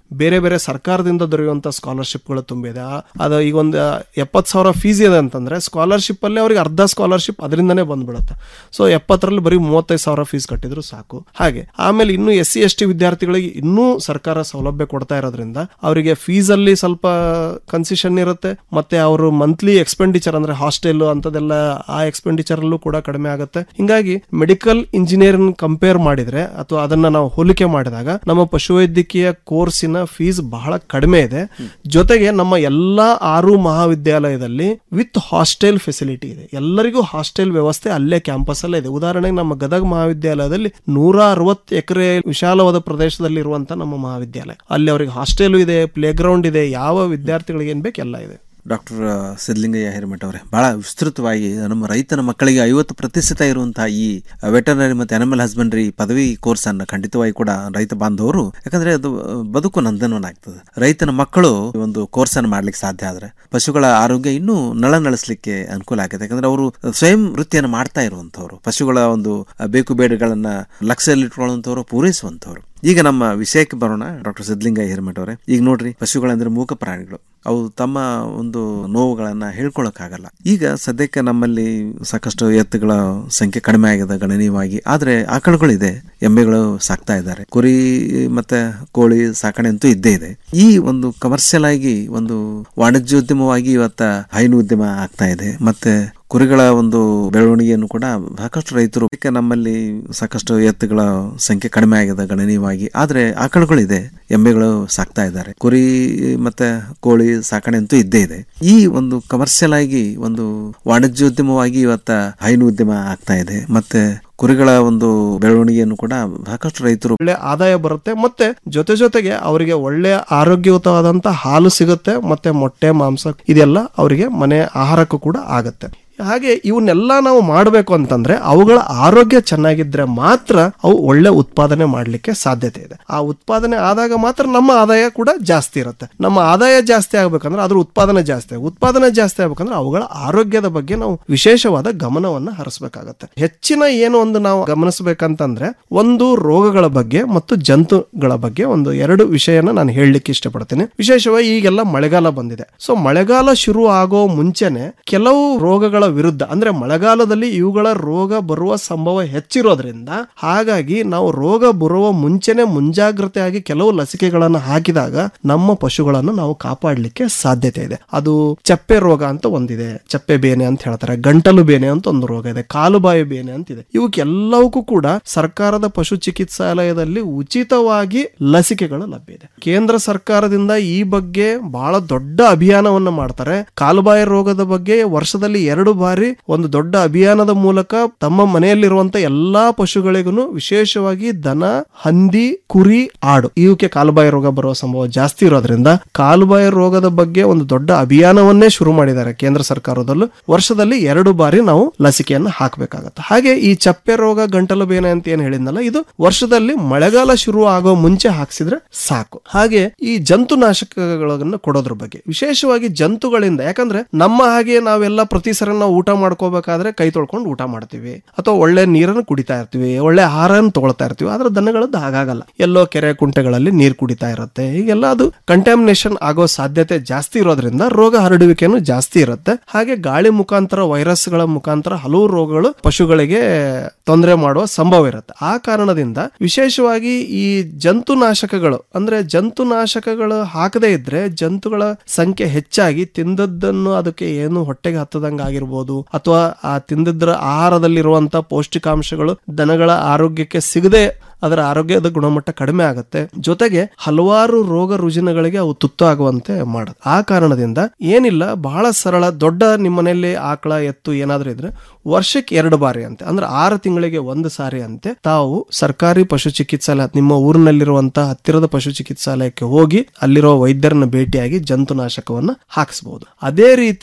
ಬೇರೆ ಬೇರೆ ಸರ್ಕಾರದಿಂದ ದೊರೆಯುವಂತ ಸ್ಕಾಲರ್ಶಿಪ್ಗಳು ತುಂಬಿದೆ ಆ- ಅದು ಈಗ ಒಂದು ಎಪ್ಪತ್ತು ಸಾವಿರ ಫೀಸ್ ಇದೆ ಅಂತಂದ್ರೆ ಸ್ಕಾಲರ್ಶಿಪ್ ಅಲ್ಲಿ ಅವ್ರಿಗೆ ಅರ್ಧ ಸ್ಕಾಲರ್ಶಿಪ್ ಅದರಿಂದನೇ ಬಂದ್ಬಿಡುತ್ತೆ ಸೊ ಎಪ್ಪತ್ತರಲ್ಲಿ ಬರೀ ಮೂವತ್ತೈದು ಸಾವಿರ ಫೀಸ್ ಕಟ್ಟಿದ್ರು ಸಾಕು ಹಾಗೆ ಆಮೇಲೆ ಇನ್ನು ಎಸ್ ಸಿ ಎಸ್ ಟಿ ವಿದ್ಯಾರ್ಥಿಗಳಿಗೆ ಇನ್ನೂ ಸರ್ಕಾರ ಸೌಲಭ್ಯ ಕೊಡ್ತಾ ಇರೋದ್ರಿಂದ ಅವರಿಗೆ ಫೀಸ್ ಅಲ್ಲಿ ಸ್ವಲ್ಪ ಕನ್ಸೆಷನ್ ಇರುತ್ತೆ ಮತ್ತೆ ಅವರು ಮಂತ್ಲಿ ಎಕ್ಸ್ಪೆಂಡಿಚರ್ ಅಂದ್ರೆ ಹಾಸ್ಟೆಲ್ ಅಂತದೆಲ್ಲ ಆ ಎಕ್ಸ್ಪೆಂಡಿಚರ್ ಅಲ್ಲೂ ಕೂಡ ಕಡಿಮೆ ಆಗುತ್ತೆ ಹಿಂಗಾಗಿ ಮೆಡಿಕಲ್ ಇಂಜಿನಿಯರಿಂಗ್ ಕಂಪೇರ್ ಮಾಡಿದ್ರೆ ಅಥವಾ ಅದನ್ನ ನಾವು ಹೋಲಿಕೆ ಮಾಡಿದಾಗ ನಮ್ಮ ಪಶುವೈದ್ಯಕೀಯ ಕೋರ್ಸಿನ ಫೀಸ್ ಬಹಳ ಕಡಿಮೆ ಇದೆ ಜೊತೆಗೆ ನಮ್ಮ ಎಲ್ಲಾ ಆರು ಮಹಾವಿದ್ಯಾಲಯದಲ್ಲಿ ವಿತ್ ಹಾಸ್ಟೆಲ್ ಫೆಸಿಲಿಟಿ ಇದೆ ಎಲ್ಲರಿಗೂ ಹಾಸ್ಟೆಲ್ ವ್ಯವಸ್ಥೆ ಅಲ್ಲೇ ಕ್ಯಾಂಪಸ್ ಅಲ್ಲೇ ಇದೆ ಉದಾಹರಣೆಗೆ ನಮ್ಮ ಗದಗ ಮಹಾವಿದ್ಯಾಲಯದಲ್ಲಿ ನೂರ ಅರವತ್ತು ಎಕರೆ ವಿಶಾಲವಾದ ಪ್ರದೇಶದಲ್ಲಿ ಇರುವಂತ ನಮ್ಮ ಮಹಾವಿದ್ಯಾಲಯ ಅಲ್ಲಿ ಅವರಿಗೆ ಹಾಸ್ಟೆಲ್ ಇದೆ ಪ್ಲೇ ಗ್ರೌಂಡ್ ಇದೆ ಯಾವ ವಿದ್ಯಾರ್ಥಿಗಳಿಗೆ ಏನ್ ಬೇಕು ಎಲ್ಲ ಇದೆ ಡಾಕ್ಟರ್ ಸಿದ್ಲಿಂಗಯ್ಯ ಹಿರೇಮಠ ಅವರೇ ಬಹಳ ವಿಸ್ತೃತವಾಗಿ ನಮ್ಮ ರೈತನ ಮಕ್ಕಳಿಗೆ ಐವತ್ತು ಪ್ರತಿಶತ ಇರುವಂತಹ ಈ ವೆಟರ್ನರಿ ಮತ್ತು ಅನಿಮಲ್ ಹಸ್ಬೆಂಡ್ರಿ ಪದವಿ ಕೋರ್ಸ್ ಅನ್ನು ಖಂಡಿತವಾಗಿ ಕೂಡ ರೈತ ಬಾಂಧವರು ಯಾಕಂದ್ರೆ ಅದು ಬದುಕು ನಂದನವನಾಗ್ತದೆ ರೈತನ ಮಕ್ಕಳು ಈ ಒಂದು ಕೋರ್ಸ್ ಅನ್ನು ಮಾಡ್ಲಿಕ್ಕೆ ಸಾಧ್ಯ ಆದ್ರೆ ಪಶುಗಳ ಆರೋಗ್ಯ ಇನ್ನೂ ನಳನಳಿಸ್ಲಿಕ್ಕೆ ಅನುಕೂಲ ಆಗುತ್ತೆ ಯಾಕಂದ್ರೆ ಅವರು ಸ್ವಯಂ ವೃತ್ತಿಯನ್ನು ಮಾಡ್ತಾ ಇರುವಂತವ್ರು ಪಶುಗಳ ಒಂದು ಬೇಕು ಬೇಡಗಳನ್ನ ಲಕ್ಷ್ಯದಲ್ಲಿಟ್ಕೊಳ್ಳುವಂಥವ್ರು ಪೂರೈಸುವಂಥವ್ರು ಈಗ ನಮ್ಮ ವಿಷಯಕ್ಕೆ ಬರೋಣ ಡಾಕ್ಟರ್ ಸಿದ್ಲಿಂಗಯ್ಯ ಹಿರೇಮಠ ಅವರೇ ಈಗ ನೋಡ್ರಿ ಪಶುಗಳಂದ್ರೆ ಮೂಕ ಪ್ರಾಣಿಗಳು ಅವು ತಮ್ಮ ಒಂದು ನೋವುಗಳನ್ನ ಹೇಳ್ಕೊಳಕ್ಕಾಗಲ್ಲ ಈಗ ಸದ್ಯಕ್ಕೆ ನಮ್ಮಲ್ಲಿ ಸಾಕಷ್ಟು ಎತ್ತುಗಳ ಸಂಖ್ಯೆ ಕಡಿಮೆ ಆಗಿದೆ ಗಣನೀಯವಾಗಿ ಆದ್ರೆ ಆಕಳುಗಳಿದೆ ಎಮ್ಮೆಗಳು ಸಾಕ್ತಾ ಇದ್ದಾರೆ ಕುರಿ ಮತ್ತೆ ಕೋಳಿ ಸಾಕಣೆ ಅಂತೂ ಇದ್ದೇ ಇದೆ ಈ ಒಂದು ಕಮರ್ಷಿಯಲ್ ಆಗಿ ಒಂದು ವಾಣಿಜ್ಯೋದ್ಯಮವಾಗಿ ಇವತ್ತ ಹೈನು ಉದ್ಯಮ ಆಗ್ತಾ ಇದೆ ಮತ್ತೆ ಕುರಿಗಳ ಒಂದು ಬೆಳವಣಿಗೆಯನ್ನು ಕೂಡ ಸಾಕಷ್ಟು ರೈತರು ಈಗ ನಮ್ಮಲ್ಲಿ ಸಾಕಷ್ಟು ಎತ್ತುಗಳ ಸಂಖ್ಯೆ ಕಡಿಮೆ ಆಗಿದೆ ಗಣನೀಯವಾಗಿ ಆದ್ರೆ ಆಕಳುಗಳಿದೆ ಎಮ್ಮೆಗಳು ಸಾಕ್ತಾ ಇದ್ದಾರೆ ಕುರಿ ಮತ್ತೆ ಕೋಳಿ ಸಾಕಣೆ ಅಂತೂ ಇದ್ದೇ ಇದೆ ಈ ಒಂದು ಕಮರ್ಷಿಯಲ್ ಆಗಿ ಒಂದು ವಾಣಿಜ್ಯೋದ್ಯಮವಾಗಿ ಇವತ್ತ ಹೈನು ಉದ್ಯಮ ಆಗ್ತಾ ಇದೆ ಮತ್ತೆ ಕುರಿಗಳ ಒಂದು ಬೆಳವಣಿಗೆಯನ್ನು ಕೂಡ ಸಾಕಷ್ಟು ರೈತರು ಒಳ್ಳೆ ಆದಾಯ ಬರುತ್ತೆ ಮತ್ತೆ ಜೊತೆ ಜೊತೆಗೆ ಅವರಿಗೆ ಒಳ್ಳೆ ಆರೋಗ್ಯಯುತವಾದಂತ ಹಾಲು ಸಿಗುತ್ತೆ ಮತ್ತೆ ಮೊಟ್ಟೆ ಮಾಂಸ ಇದೆಲ್ಲ ಅವರಿಗೆ ಮನೆ ಆಹಾರಕ್ಕೂ ಕೂಡ ಆಗತ್ತೆ ಹಾಗೆ ಇವನ್ನೆಲ್ಲ ನಾವು ಮಾಡಬೇಕು ಅಂತಂದ್ರೆ ಅವುಗಳ ಆರೋಗ್ಯ ಚೆನ್ನಾಗಿದ್ರೆ ಮಾತ್ರ ಅವು ಒಳ್ಳೆ ಉತ್ಪಾದನೆ ಮಾಡಲಿಕ್ಕೆ ಸಾಧ್ಯತೆ ಇದೆ ಆ ಉತ್ಪಾದನೆ ಆದಾಗ ಮಾತ್ರ ನಮ್ಮ ಆದಾಯ ಕೂಡ ಜಾಸ್ತಿ ಇರುತ್ತೆ ನಮ್ಮ ಆದಾಯ ಜಾಸ್ತಿ ಆಗ್ಬೇಕಂದ್ರೆ ಅದ್ರ ಉತ್ಪಾದನೆ ಜಾಸ್ತಿ ಆಗ- ಉತ್ಪಾದನೆ ಜಾಸ್ತಿ ಆಗ್ಬೇಕಂದ್ರೆ ಅವುಗಳ ಆರೋಗ್ಯದ ಬಗ್ಗೆ ನಾವು ವಿಶೇಷವಾದ ಗಮನವನ್ನ ಹರಿಸಬೇಕಾಗತ್ತೆ ಹೆಚ್ಚಿನ ಏನು ಒಂದು ನಾವು ಗಮನಿಸಬೇಕಂತಂದ್ರೆ ಒಂದು ರೋಗಗಳ ಬಗ್ಗೆ ಮತ್ತು ಜಂತುಗಳ ಬಗ್ಗೆ ಒಂದು ಎರಡು ವಿಷಯನ ನಾನು ಹೇಳಲಿಕ್ಕೆ ಇಷ್ಟಪಡ್ತೀನಿ ವಿಶೇಷವಾಗಿ ಈಗೆಲ್ಲ ಮಳೆಗಾಲ ಬಂದಿದೆ ಸೊ ಮಳೆಗಾಲ ಶುರು ಆಗೋ ಮುಂಚೆನೆ ಕೆಲವು ರೋಗಗಳ ವಿರುದ್ಧ ಅಂದ್ರೆ ಮಳೆಗಾಲದಲ್ಲಿ ಇವುಗಳ ರೋಗ ಬರುವ ಸಂಭವ ಹೆಚ್ಚಿರೋದ್ರಿಂದ ಹಾಗಾಗಿ ನಾವು ರೋಗ ಬರುವ ಮುಂಚೆನೆ ಮುಂಜಾಗ್ರತೆಯಾಗಿ ಕೆಲವು ಲಸಿಕೆಗಳನ್ನು ಹಾಕಿದಾಗ ನಮ್ಮ ಪಶುಗಳನ್ನು ನಾವು ಕಾಪಾಡಲಿಕ್ಕೆ ಸಾಧ್ಯತೆ ಇದೆ ಅದು ಚಪ್ಪೆ ರೋಗ ಅಂತ ಒಂದಿದೆ ಚಪ್ಪೆ ಬೇನೆ ಅಂತ ಹೇಳ್ತಾರೆ ಗಂಟಲು ಬೇನೆ ಅಂತ ಒಂದು ರೋಗ ಇದೆ ಕಾಲುಬಾಯಿ ಬೇನೆ ಅಂತಿದೆ ಇವಕ್ಕೆಲ್ಲವಕ್ಕೂ ಕೂಡ ಸರ್ಕಾರದ ಪಶು ಚಿಕಿತ್ಸಾಲಯದಲ್ಲಿ ಉಚಿತವಾಗಿ ಲಸಿಕೆಗಳು ಲಭ್ಯ ಇದೆ ಕೇಂದ್ರ ಸರ್ಕಾರದಿಂದ ಈ ಬಗ್ಗೆ ಬಹಳ ದೊಡ್ಡ ಅಭಿಯಾನವನ್ನು ಮಾಡ್ತಾರೆ ಕಾಲುಬಾಯಿ ರೋಗದ ಬಗ್ಗೆ ವರ್ಷದಲ್ಲಿ ಎರಡು ಬಾರಿ ಒಂದು ದೊಡ್ಡ ಅಭಿಯಾನದ ಮೂಲಕ ತಮ್ಮ ಮನೆಯಲ್ಲಿರುವಂತ ಎಲ್ಲಾ ಪಶುಗಳಿಗೂ ವಿಶೇಷವಾಗಿ ದನ ಹಂದಿ ಕುರಿ ಆಡು ಇವಕ್ಕೆ ಕಾಲುಬಾಯಿ ರೋಗ ಬರುವ ಸಂಭವ ಜಾಸ್ತಿ ಇರೋದ್ರಿಂದ ಕಾಲುಬಾಯಿ ರೋಗದ ಬಗ್ಗೆ ಒಂದು ದೊಡ್ಡ ಅಭಿಯಾನವನ್ನೇ ಶುರು ಮಾಡಿದ್ದಾರೆ ಕೇಂದ್ರ ಸರ್ಕಾರದಲ್ಲೂ ವರ್ಷದಲ್ಲಿ ಎರಡು ಬಾರಿ ನಾವು ಲಸಿಕೆಯನ್ನು ಹಾಕಬೇಕಾಗತ್ತೆ ಹಾಗೆ ಈ ಚಪ್ಪೆ ರೋಗ ಗಂಟಲು ಬೇನೆ ಅಂತ ಏನ್ ಹೇಳಿದ್ನಲ್ಲ ಇದು ವರ್ಷದಲ್ಲಿ ಮಳೆಗಾಲ ಶುರು ಆಗೋ ಮುಂಚೆ ಹಾಕ್ಸಿದ್ರೆ ಸಾಕು ಹಾಗೆ ಈ ಜಂತುನಾಶಕಗಳನ್ನು ಕೊಡೋದ್ರ ಬಗ್ಗೆ ವಿಶೇಷವಾಗಿ ಜಂತುಗಳಿಂದ ಯಾಕಂದ್ರೆ ನಮ್ಮ ಹಾಗೆ ನಾವೆಲ್ಲ ಪ್ರತಿ ಸರಿ ನಾವು ಊಟ ಮಾಡ್ಕೋಬೇಕಾದ್ರೆ ಕೈ ತೊಳ್ಕೊಂಡು ಊಟ ಮಾಡ್ತೀವಿ ಅಥವಾ ಒಳ್ಳೆ ನೀರನ್ನು ಕುಡಿತಾ ಇರ್ತೀವಿ ಒಳ್ಳೆ ಆಹಾರವನ್ನು ತಗೊಳ್ತಾ ಇರ್ತೀವಿ ಆದ್ರೆ ದನಗಳದ್ದು ಹಾಗಾಗಲ್ಲ ಎಲ್ಲೋ ಕೆರೆ ಕುಂಟೆಗಳಲ್ಲಿ ನೀರು ಕುಡಿತಾ ಇರುತ್ತೆ ಹೀಗೆಲ್ಲ ಅದು ಕಂಟ್ಯಾಮಿನೇಷನ್ ಆಗೋ ಸಾಧ್ಯತೆ ಜಾಸ್ತಿ ಇರೋದ್ರಿಂದ ರೋಗ ಹರಡುವಿಕೆನೂ ಜಾಸ್ತಿ ಇರುತ್ತೆ ಹಾಗೆ ಗಾಳಿ ಮುಖಾಂತರ ವೈರಸ್ಗಳ ಮುಖಾಂತರ ಹಲವು ರೋಗಗಳು ಪಶುಗಳಿಗೆ ತೊಂದರೆ ಮಾಡುವ ಸಂಭವ ಇರುತ್ತೆ ಆ ಕಾರಣದಿಂದ ವಿಶೇಷವಾಗಿ ಈ ಜಂತುನಾಶಕಗಳು ಅಂದ್ರೆ ಜಂತುನಾಶಕಗಳು ಹಾಕದೇ ಇದ್ರೆ ಜಂತುಗಳ ಸಂಖ್ಯೆ ಹೆಚ್ಚಾಗಿ ತಿಂದದ್ದನ್ನು ಅದಕ್ಕೆ ಏನು ಹೊಟ್ಟೆಗೆ ಹತ್ತದಂಗ ಆಗಿರ್ಬೋದು ಅಥವಾ ಆ ತಿಂದಿದ್ರ ಆಹಾರದಲ್ಲಿರುವಂತ ಪೌಷ್ಟಿಕಾಂಶಗಳು ದನಗಳ ಆರೋಗ್ಯಕ್ಕೆ ಸಿಗದೆ ಅದರ ಆರೋಗ್ಯದ ಗುಣಮಟ್ಟ ಕಡಿಮೆ ಆಗುತ್ತೆ ಜೊತೆಗೆ ಹಲವಾರು ರೋಗ ರುಜಿನಗಳಿಗೆ ಅವು ತುತ್ತು ಆಗುವಂತೆ ಮಾಡುತ್ತೆ ಆ ಕಾರಣದಿಂದ ಏನಿಲ್ಲ ಬಹಳ ಸರಳ ದೊಡ್ಡ ನಿಮ್ಮನೆಯಲ್ಲಿ ಆಕಳ ಎತ್ತು ಏನಾದ್ರೂ ಇದ್ರೆ ವರ್ಷಕ್ಕೆ ಎರಡು ಬಾರಿ ಅಂತೆ ಅಂದ್ರೆ ಆರು ತಿಂಗಳಿಗೆ ಒಂದು ಸಾರಿ ಅಂತೆ ತಾವು ಸರ್ಕಾರಿ ಪಶು ಚಿಕಿತ್ಸಾಲಯ ನಿಮ್ಮ ಊರಿನಲ್ಲಿರುವಂತಹ ಹತ್ತಿರದ ಪಶು ಚಿಕಿತ್ಸಾಲಯಕ್ಕೆ ಹೋಗಿ ಅಲ್ಲಿರೋ ವೈದ್ಯರನ್ನ ಭೇಟಿಯಾಗಿ ಜಂತುನಾಶಕವನ್ನ ಹಾಕಿಸಬಹುದು ಅದೇ ರೀತಿ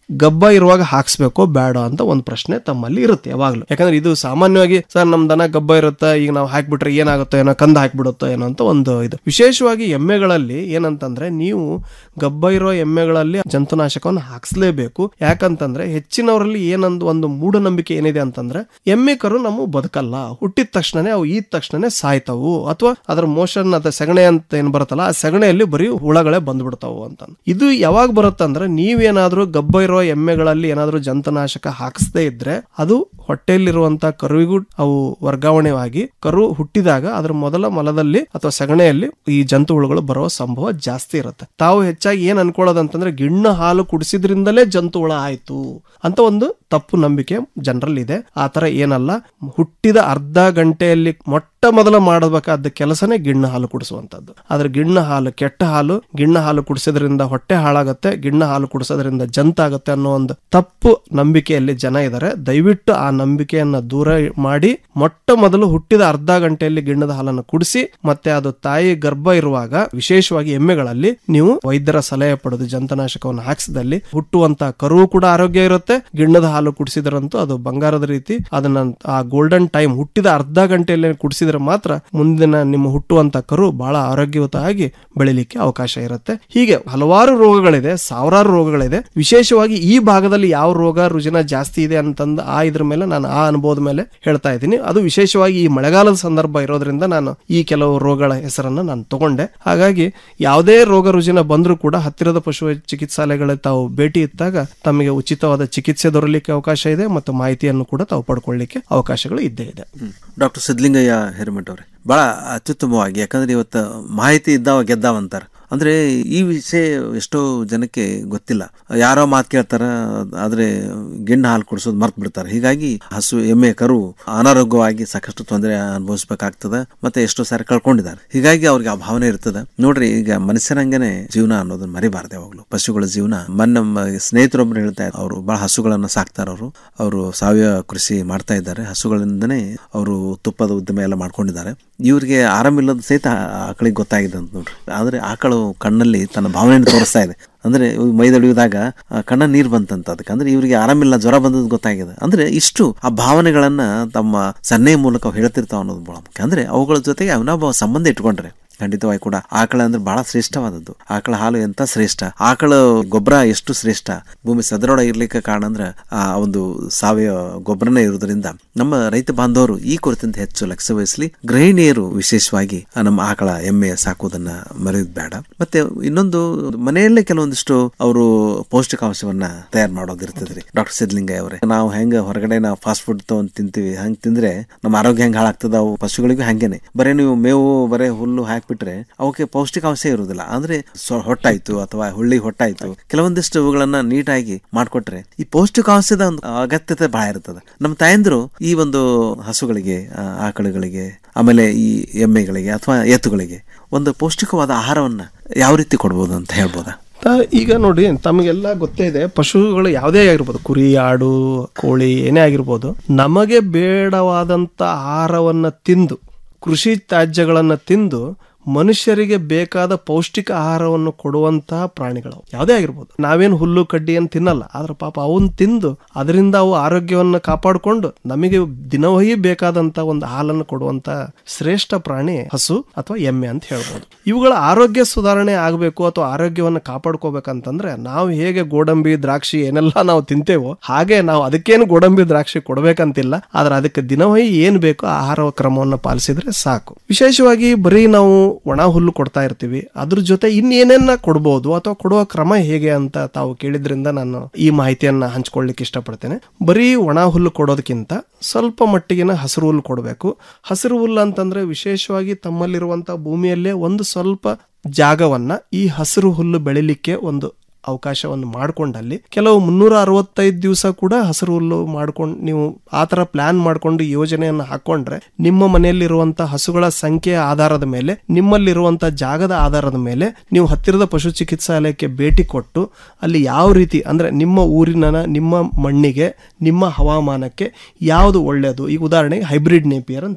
ಗಬ್ಬ ಇರುವಾಗ ಹಾಕ್ಸ್ಬೇಕೋ ಬೇಡ ಅಂತ ಒಂದು ಪ್ರಶ್ನೆ ತಮ್ಮಲ್ಲಿ ಇರುತ್ತೆ ಯಾವಾಗ್ಲೂ ಯಾಕಂದ್ರೆ ಇದು ಸಾಮಾನ್ಯವಾಗಿ ಸರ್ ನಮ್ ದನ ಗಬ್ಬ ಇರುತ್ತೆ ಈಗ ನಾವು ಹಾಕ್ಬಿಟ್ರೆ ಏನಾಗುತ್ತೋ ಏನೋ ಕಂದ ಹಾಕ್ಬಿಡುತ್ತೋ ಏನೋ ಅಂತ ಒಂದು ಇದು ವಿಶೇಷವಾಗಿ ಎಮ್ಮೆಗಳಲ್ಲಿ ಏನಂತಂದ್ರೆ ನೀವು ಗಬ್ಬ ಇರೋ ಎಮ್ಮೆಗಳಲ್ಲಿ ಜಂತುನಾಶಕವನ್ನು ಹಾಕ್ಸ್ಲೇಬೇಕು ಯಾಕಂತಂದ್ರೆ ಹೆಚ್ಚಿನವರಲ್ಲಿ ಏನೊಂದು ಒಂದು ಮೂಢನಂಬಿಕೆ ಏನಿದೆ ಅಂತಂದ್ರೆ ಎಮ್ಮೆ ಕರು ನಮ್ಮ ಬದುಕಲ್ಲ ಹುಟ್ಟಿದ ತಕ್ಷಣನೇ ಅವು ಈದ ತಕ್ಷಣನೇ ಸಾಯ್ತಾವು ಅಥವಾ ಅದರ ಮೋಷನ್ ಅದ ಸಗಣಿ ಅಂತ ಏನ್ ಬರುತ್ತಲ್ಲ ಆ ಸಗಣಿಯಲ್ಲಿ ಬರೀ ಹುಳಗಳೇ ಬಂದ್ಬಿಡ್ತಾವು ಅಂತ ಇದು ಯಾವಾಗ ಬರುತ್ತಂದ್ರೆ ನೀವೇನಾದ್ರೂ ಗಬ್ಬ ಇರೋ ಎಮ್ಮೆಗಳಲ್ಲಿ ಏನಾದ್ರೂ ಜಂತುನಾಶಕ ಹಾಕಿಸದೇ ಇದ್ರೆ ಅದು ಹೊಟ್ಟೆಯಲ್ಲಿರುವಂತ ಕರುವಿಗೂ ಅವು ವರ್ಗಾವಣೆಯಾಗಿ ಕರು ಹುಟ್ಟಿದಾಗ ಅದರ ಮೊದಲ ಮಲದಲ್ಲಿ ಅಥವಾ ಸಗಣಿಯಲ್ಲಿ ಈ ಜಂತು ಹುಳುಗಳು ಬರುವ ಸಂಭವ ಜಾಸ್ತಿ ಇರುತ್ತೆ ತಾವು ಹೆಚ್ಚಾಗಿ ಏನ್ ಅನ್ಕೊಳ್ಳೋದಂತಂದ್ರೆ ಗಿಣ್ಣು ಹಾಲು ಕುಡಿಸಿದ್ರಿಂದಲೇ ಜಂತು ಹುಳ ಆಯ್ತು ಅಂತ ಒಂದು ತಪ್ಪು ನಂಬಿಕೆ ಜನರಲ್ಲಿ ಇದೆ ಆ ತರ ಏನಲ್ಲ ಹುಟ್ಟಿದ ಅರ್ಧ ಗಂಟೆಯಲ್ಲಿ ಮೊಟ್ಟ ಮೊದಲ ಮಾಡಬೇಕಾದ ಕೆಲಸನೇ ಗಿಣ್ಣು ಹಾಲು ಕುಡಿಸುವಂತದ್ದು ಆದ್ರೆ ಗಿಣ್ಣು ಹಾಲು ಕೆಟ್ಟ ಹಾಲು ಗಿಣ್ಣು ಹಾಲು ಕುಡಿಸೋದ್ರಿಂದ ಹೊಟ್ಟೆ ಹಾಳಾಗತ್ತೆ ಗಿಣ್ಣು ಹಾಲು ಕುಡಿಸೋದ್ರಿಂದ ಜಂತಾಗತ್ತೆ ಅನ್ನೋ ಒಂದು ತಪ್ಪು ನಂಬಿಕೆಯಲ್ಲಿ ಜನ ಇದ್ದಾರೆ ದಯವಿಟ್ಟು ಆ ನಂಬಿಕೆಯನ್ನ ದೂರ ಮಾಡಿ ಮೊಟ್ಟ ಮೊದಲು ಹುಟ್ಟಿದ ಅರ್ಧ ಗಂಟೆಯಲ್ಲಿ ಗಿಣ್ಣದ ಹಾಲನ್ನು ಕುಡಿಸಿ ಮತ್ತೆ ಅದು ತಾಯಿ ಗರ್ಭ ಇರುವಾಗ ವಿಶೇಷವಾಗಿ ಎಮ್ಮೆಗಳಲ್ಲಿ ನೀವು ವೈದ್ಯರ ಸಲಹೆ ಪಡೆದು ಜಂತನಾಶಕವನ್ನು ಹಾಕಿಸಿದಲ್ಲಿ ಹುಟ್ಟುವಂತ ಕರುವು ಕೂಡ ಆರೋಗ್ಯ ಇರುತ್ತೆ ಗಿಣ್ಣದ ಹಾಲು ಕುಡಿಸಿದ್ರಂತೂ ಅದು ಬಂಗಾರದ ರೀತಿ ಅದನ್ನ ಆ ಗೋಲ್ಡನ್ ಟೈಮ್ ಹುಟ್ಟಿದ ಅರ್ಧ ಗಂಟೆಯಲ್ಲಿ ಕುಡಿಸಿದ್ರೆ ಮಾತ್ರ ಮುಂದಿನ ನಿಮ್ಮ ಹುಟ್ಟುವಂತ ಕರು ಬಹಳ ಆರೋಗ್ಯಯುತ ಆಗಿ ಬೆಳಿಲಿಕ್ಕೆ ಅವಕಾಶ ಇರುತ್ತೆ ಹೀಗೆ ಹಲವಾರು ರೋಗಗಳಿದೆ ಸಾವಿರಾರು ರೋಗಗಳಿದೆ ವಿಶೇಷವಾಗಿ ಈ ಭಾಗದಲ್ಲಿ ಯಾವ ರೋಗ ರುಜಿನ ಜಾಸ್ತಿ ಇದೆ ಅಂತಂದು ಆ ಇದ್ರ ಮೇಲೆ ನಾನು ಆ ಅನುಭವದ ಮೇಲೆ ಹೇಳ್ತಾ ಇದ್ದೀನಿ ಅದು ವಿಶೇಷವಾಗಿ ಈ ಮಳೆಗಾಲದ ಸಂದರ್ಭ ಇರೋದ್ರಿಂದ ನಾನು ಈ ಕೆಲವು ರೋಗಗಳ ಹೆಸರನ್ನ ನಾನು ತಗೊಂಡೆ ಹಾಗಾಗಿ ಯಾವುದೇ ರೋಗ ರುಜಿನ ಬಂದರೂ ಕೂಡ ಹತ್ತಿರದ ಪಶು ಚಿಕಿತ್ಸಾಲಯಗಳ ತಾವು ಭೇಟಿ ಇದ್ದಾಗ ತಮಗೆ ಉಚಿತವಾದ ಚಿಕಿತ್ಸೆ ದೊರಲಿಕ್ಕೆ ಅವಕಾಶ ಇದೆ ಮತ್ತು ಮಾಹಿತಿಯನ್ನು ಕೂಡ ತಾವು ಪಡ್ಕೊಳ್ಳಿಕ್ಕೆ ಅವಕಾಶಗಳು ಇದ್ದೇ ಇದೆ ಡಾಕ್ಟರ್ ಸಿದ್ಲಿಂಗಯ್ಯ ಹಿರಮಠ ಅವರೇ ಭಾಳ ಅತ್ಯುತ್ತಮವಾಗಿ ಯಾಕಂದ್ರೆ ಇವತ್ತು ಮಾಹಿತಿ ಇದ್ದಾವ ಗೆದ್ದಾವ ಅಂತಾರೆ ಅಂದ್ರೆ ಈ ವಿಷಯ ಎಷ್ಟೋ ಜನಕ್ಕೆ ಗೊತ್ತಿಲ್ಲ ಯಾರೋ ಮಾತು ಕೇಳ್ತಾರ ಆದ್ರೆ ಗಿಣ್ಣ ಹಾಲು ಕುಡಿಸೋದು ಮರ್ತ್ ಬಿಡ್ತಾರೆ ಹೀಗಾಗಿ ಹಸು ಎಮ್ಮೆ ಕರು ಅನಾರೋಗ್ಯವಾಗಿ ಸಾಕಷ್ಟು ತೊಂದರೆ ಅನುಭವಿಸ್ಬೇಕಾಗ್ತದ ಮತ್ತೆ ಎಷ್ಟೋ ಸಾರಿ ಕಳ್ಕೊಂಡಿದ್ದಾರೆ ಹೀಗಾಗಿ ಅವ್ರಿಗೆ ಆ ಭಾವನೆ ಇರ್ತದ ನೋಡ್ರಿ ಈಗ ಮನುಷ್ಯರಂಗೆನೆ ಜೀವನ ಅನ್ನೋದನ್ನ ಮರಿಬಾರ್ದು ಯಾವಾಗ್ಲು ಪಶುಗಳ ಜೀವನ ಮೊನ್ನೆ ನಮ್ಮ ಸ್ನೇಹಿತರೊಬ್ರು ಹೇಳ್ತಾ ಇದ್ರು ಅವರು ಬಹಳ ಹಸುಗಳನ್ನ ಸಾಕ್ತಾರ ಅವರು ಅವರು ಸಾವಯವ ಕೃಷಿ ಮಾಡ್ತಾ ಇದ್ದಾರೆ ಹಸುಗಳಿಂದನೇ ಅವರು ತುಪ್ಪದ ಉದ್ಯಮ ಎಲ್ಲ ಮಾಡ್ಕೊಂಡಿದ್ದಾರೆ ಇವ್ರಿಗೆ ಆರಾಮಿಲ್ಲದ ಸಹಿತ ಆಕಳಿಗೆ ಗೊತ್ತಾಗಿದೆ ಅಂತ ನೋಡ್ರಿ ಆದ್ರೆ ಆಕಳು ಕಣ್ಣಲ್ಲಿ ತನ್ನ ಭಾವನೆಯನ್ನು ತೋರಿಸ್ತಾ ಇದೆ ಅಂದ್ರೆ ಮೈದೊಡೆಯುವಾಗ ಕಣ್ಣ ನೀರು ಬಂತಂತ ಅದಕ್ಕೆ ಅಂದ್ರೆ ಇವರಿಗೆ ಆರಾಮಿಲ್ಲ ಜ್ವರ ಬಂದದ್ದು ಗೊತ್ತಾಗಿದೆ ಅಂದ್ರೆ ಇಷ್ಟು ಆ ಭಾವನೆಗಳನ್ನ ತಮ್ಮ ಸನ್ನೆ ಮೂಲಕ ಹೇಳ್ತಿರ್ತಾವ ಅನ್ನೋದು ಬಹಳ ಮುಖ್ಯ ಅಂದ್ರೆ ಅವುಗಳ ಜೊತೆಗೆ ಅವನಾಭಾವ ಸಂಬಂಧ ಇಟ್ಕೊಂಡ್ರೆ ಖಂಡಿತವಾಗಿ ಕೂಡ ಆಕಳ ಅಂದ್ರೆ ಬಹಳ ಶ್ರೇಷ್ಠವಾದದ್ದು ಆಕಳ ಹಾಲು ಎಂತ ಶ್ರೇಷ್ಠ ಆಕಳ ಗೊಬ್ಬರ ಎಷ್ಟು ಶ್ರೇಷ್ಠ ಭೂಮಿ ಸದೃಢ ಇರ್ಲಿಕ್ಕೆ ಕಾರಣ ಅಂದ್ರೆ ಆ ಒಂದು ಸಾವಯವ ಗೊಬ್ಬರನೇ ಇರುವುದರಿಂದ ನಮ್ಮ ರೈತ ಬಾಂಧವರು ಈ ಕುರಿತಂತೆ ಹೆಚ್ಚು ಲಕ್ಷ್ಯ ವಹಿಸಲಿ ಗೃಹಿಣಿಯರು ವಿಶೇಷವಾಗಿ ಆ ನಮ್ಮ ಆಕಳ ಎಮ್ಮೆ ಸಾಕೋದನ್ನ ಮರೆಯೋದು ಬೇಡ ಮತ್ತೆ ಇನ್ನೊಂದು ಮನೆಯಲ್ಲೇ ಕೆಲವೊಂದಿಷ್ಟು ಅವರು ಪೌಷ್ಟಿಕಾಂಶವನ್ನ ತಯಾರು ಮಾಡೋದಿರ್ತದ್ರಿ ಡಾಕ್ಟರ್ ಸಿದ್ಲಿಂಗಯ್ಯ ಅವರೇ ನಾವು ಹೆಂಗ ಹೊರಗಡೆ ನಾವು ಫಾಸ್ಟ್ ಫುಡ್ ತಗೊಂಡ್ ತಿಂತೀವಿ ಹಂಗ್ ತಿಂದ್ರೆ ನಮ್ಮ ಆರೋಗ್ಯ ಹೆಂಗ್ ಹಾಳಾಗ್ತದ ಅವು ಪಶುಗಳಿಗೂ ಹಂಗೇನೆ ಬರೇ ನೀವು ಮೇವು ಬರೇ ಹುಲ್ಲು ಹಾಕ್ಬಿಟ್ರೆ ಅವಕ್ಕೆ ಪೌಷ್ಟಿಕಾಂಶ ಇರುವುದಿಲ್ಲ ಅಂದ್ರೆ ಸೊ- ಹೊಟ್ಟಾಯ್ತು ಅಥವಾ ಹುಳ್ಳಿ ಹೊಟ್ಟಾಯ್ತು ಕೆಲವೊಂದಿಷ್ಟು ಇವುಗಳನ್ನ ನೀಟಾಗಿ ಮಾಡ್ಕೊಟ್ರೆ ಈ ಪೌಷ್ಟಿಕಾಂಶದ ಒಂದು ಅಗತ್ಯತೆ ಬಹಳ ಇರ್ತದೆ ನಮ್ಮ ತಾಯಂದ್ರು ಈ ಒಂದು ಹಸುಗಳಿಗೆ ಆ, ಆಕಳುಗಳಿಗೆ ಆಮೇಲೆ ಈ ಎಮ್ಮೆಗಳಿಗೆ ಅಥವಾ ಎತ್ತುಗಳಿಗೆ ಒಂದು ಪೌಷ್ಟಿಕವಾದ ಆಹಾರವನ್ನ ಯಾವ ರೀತಿ ಕೊಡ್ಬೋದು ಅಂತ ಹೇಳ್ಬೋದಾ ತ- ಈಗ ನೋಡಿ ತಮಗೆಲ್ಲ ಗೊತ್ತೇ ಇದೆ ಪಶುಗಳು ಯಾವುದೇ ಆಗಿರ್ಬೋದು ಕುರಿ ಆಡು ಕೋಳಿ ಏನೇ ಆಗಿರ್ಬೋದು ನಮಗೆ ಬೇಡವಾದಂತ ಆಹಾರವನ್ನ ತಿಂದು ಕೃಷಿ ತ್ಯಾಜ್ಯಗಳನ್ನ ತಿಂದು ಮನುಷ್ಯರಿಗೆ ಬೇಕಾದ ಪೌಷ್ಟಿಕ ಆಹಾರವನ್ನು ಕೊಡುವಂತಹ ಪ್ರಾಣಿಗಳು ಯಾವುದೇ ಆಗಿರ್ಬೋದು ನಾವೇನು ಹುಲ್ಲು ಕಡ್ಡಿಯನ್ನು ತಿನ್ನಲ್ಲ ಆದ್ರೆ ಪಾಪ ಅವನ್ ತಿಂದು ಅದರಿಂದ ಅವು ಆರೋಗ್ಯವನ್ನು ಕಾಪಾಡಿಕೊಂಡು ನಮಗೆ ದಿನವಹಿ ಬೇಕಾದಂತ ಒಂದು ಹಾಲನ್ನು ಕೊಡುವಂತ ಶ್ರೇಷ್ಠ ಪ್ರಾಣಿ ಹಸು ಅಥವಾ ಎಮ್ಮೆ ಅಂತ ಹೇಳ್ಬೋದು ಇವುಗಳ ಆರೋಗ್ಯ ಸುಧಾರಣೆ ಆಗಬೇಕು ಅಥವಾ ಆರೋಗ್ಯವನ್ನು ಕಾಪಾಡ್ಕೋಬೇಕಂತಂದ್ರೆ ನಾವು ಹೇಗೆ ಗೋಡಂಬಿ ದ್ರಾಕ್ಷಿ ಏನೆಲ್ಲ ನಾವು ತಿಂತೇವೋ ಹಾಗೆ ನಾವು ಅದಕ್ಕೇನು ಗೋಡಂಬಿ ದ್ರಾಕ್ಷಿ ಕೊಡಬೇಕಂತಿಲ್ಲ ಆದ್ರೆ ಅದಕ್ಕೆ ದಿನವಹಿ ಏನ್ ಬೇಕೋ ಆ ಆಹಾರ ಕ್ರಮವನ್ನು ಪಾಲಿಸಿದ್ರೆ ಸಾಕು ವಿಶೇಷವಾಗಿ ಬರೀ ನಾವು ಒಣ ಹುಲ್ಲು ಕೊಡ್ತಾ ಇರ್ತೀವಿ ಅದ್ರ ಜೊತೆ ಇನ್ನೇನೇನ ಕೊಡ್ಬೋದು ಅಥವಾ ಕೊಡುವ ಕ್ರಮ ಹೇಗೆ ಅಂತ ತಾವು ಕೇಳಿದ್ರಿಂದ ನಾನು ಈ ಮಾಹಿತಿಯನ್ನ ಹಂಚ್ಕೊಳ್ಳಿಕ್ಕೆ ಇಷ್ಟಪಡ್ತೇನೆ ಬರೀ ಒಣ ಹುಲ್ಲು ಕೊಡೋದಕ್ಕಿಂತ ಸ್ವಲ್ಪ ಮಟ್ಟಿಗಿನ ಹಸಿರು ಹುಲ್ಲು ಕೊಡಬೇಕು ಹಸಿರು ಹುಲ್ಲು ಅಂತಂದ್ರೆ ವಿಶೇಷವಾಗಿ ತಮ್ಮಲ್ಲಿರುವಂತ ಭೂಮಿಯಲ್ಲೇ ಒಂದು ಸ್ವಲ್ಪ ಜಾಗವನ್ನ ಈ ಹಸಿರು ಹುಲ್ಲು ಬೆಳಿಲಿಕ್ಕೆ ಒಂದು ಅವಕಾಶವನ್ನು ಮಾಡ್ಕೊಂಡಲ್ಲಿ ಕೆಲವು ಮುನ್ನೂರ ಅರವತ್ತೈದು ದಿವಸ ಕೂಡ ಹಸಿರು ಹುಲ್ಲು ಮಾಡ್ಕೊಂಡು ನೀವು ಆ ಥರ ಪ್ಲಾನ್ ಮಾಡ್ಕೊಂಡು ಯೋಜನೆಯನ್ನು ಹಾಕೊಂಡ್ರೆ ನಿಮ್ಮ ಮನೆಯಲ್ಲಿರುವಂಥ ಹಸುಗಳ ಸಂಖ್ಯೆಯ ಆಧಾರದ ಮೇಲೆ ನಿಮ್ಮಲ್ಲಿರುವಂಥ ಜಾಗದ ಆಧಾರದ ಮೇಲೆ ನೀವು ಹತ್ತಿರದ ಪಶು ಚಿಕಿತ್ಸಾಲಯಕ್ಕೆ ಭೇಟಿ ಕೊಟ್ಟು ಅಲ್ಲಿ ಯಾವ ರೀತಿ ಅಂದರೆ ನಿಮ್ಮ ಊರಿನ ನಿಮ್ಮ ಮಣ್ಣಿಗೆ ನಿಮ್ಮ ಹವಾಮಾನಕ್ಕೆ ಯಾವುದು ಒಳ್ಳೆಯದು ಈಗ ಉದಾಹರಣೆಗೆ ಹೈಬ್ರಿಡ್ ನೇಪಿಯರ್ ಅಂತಿದೆ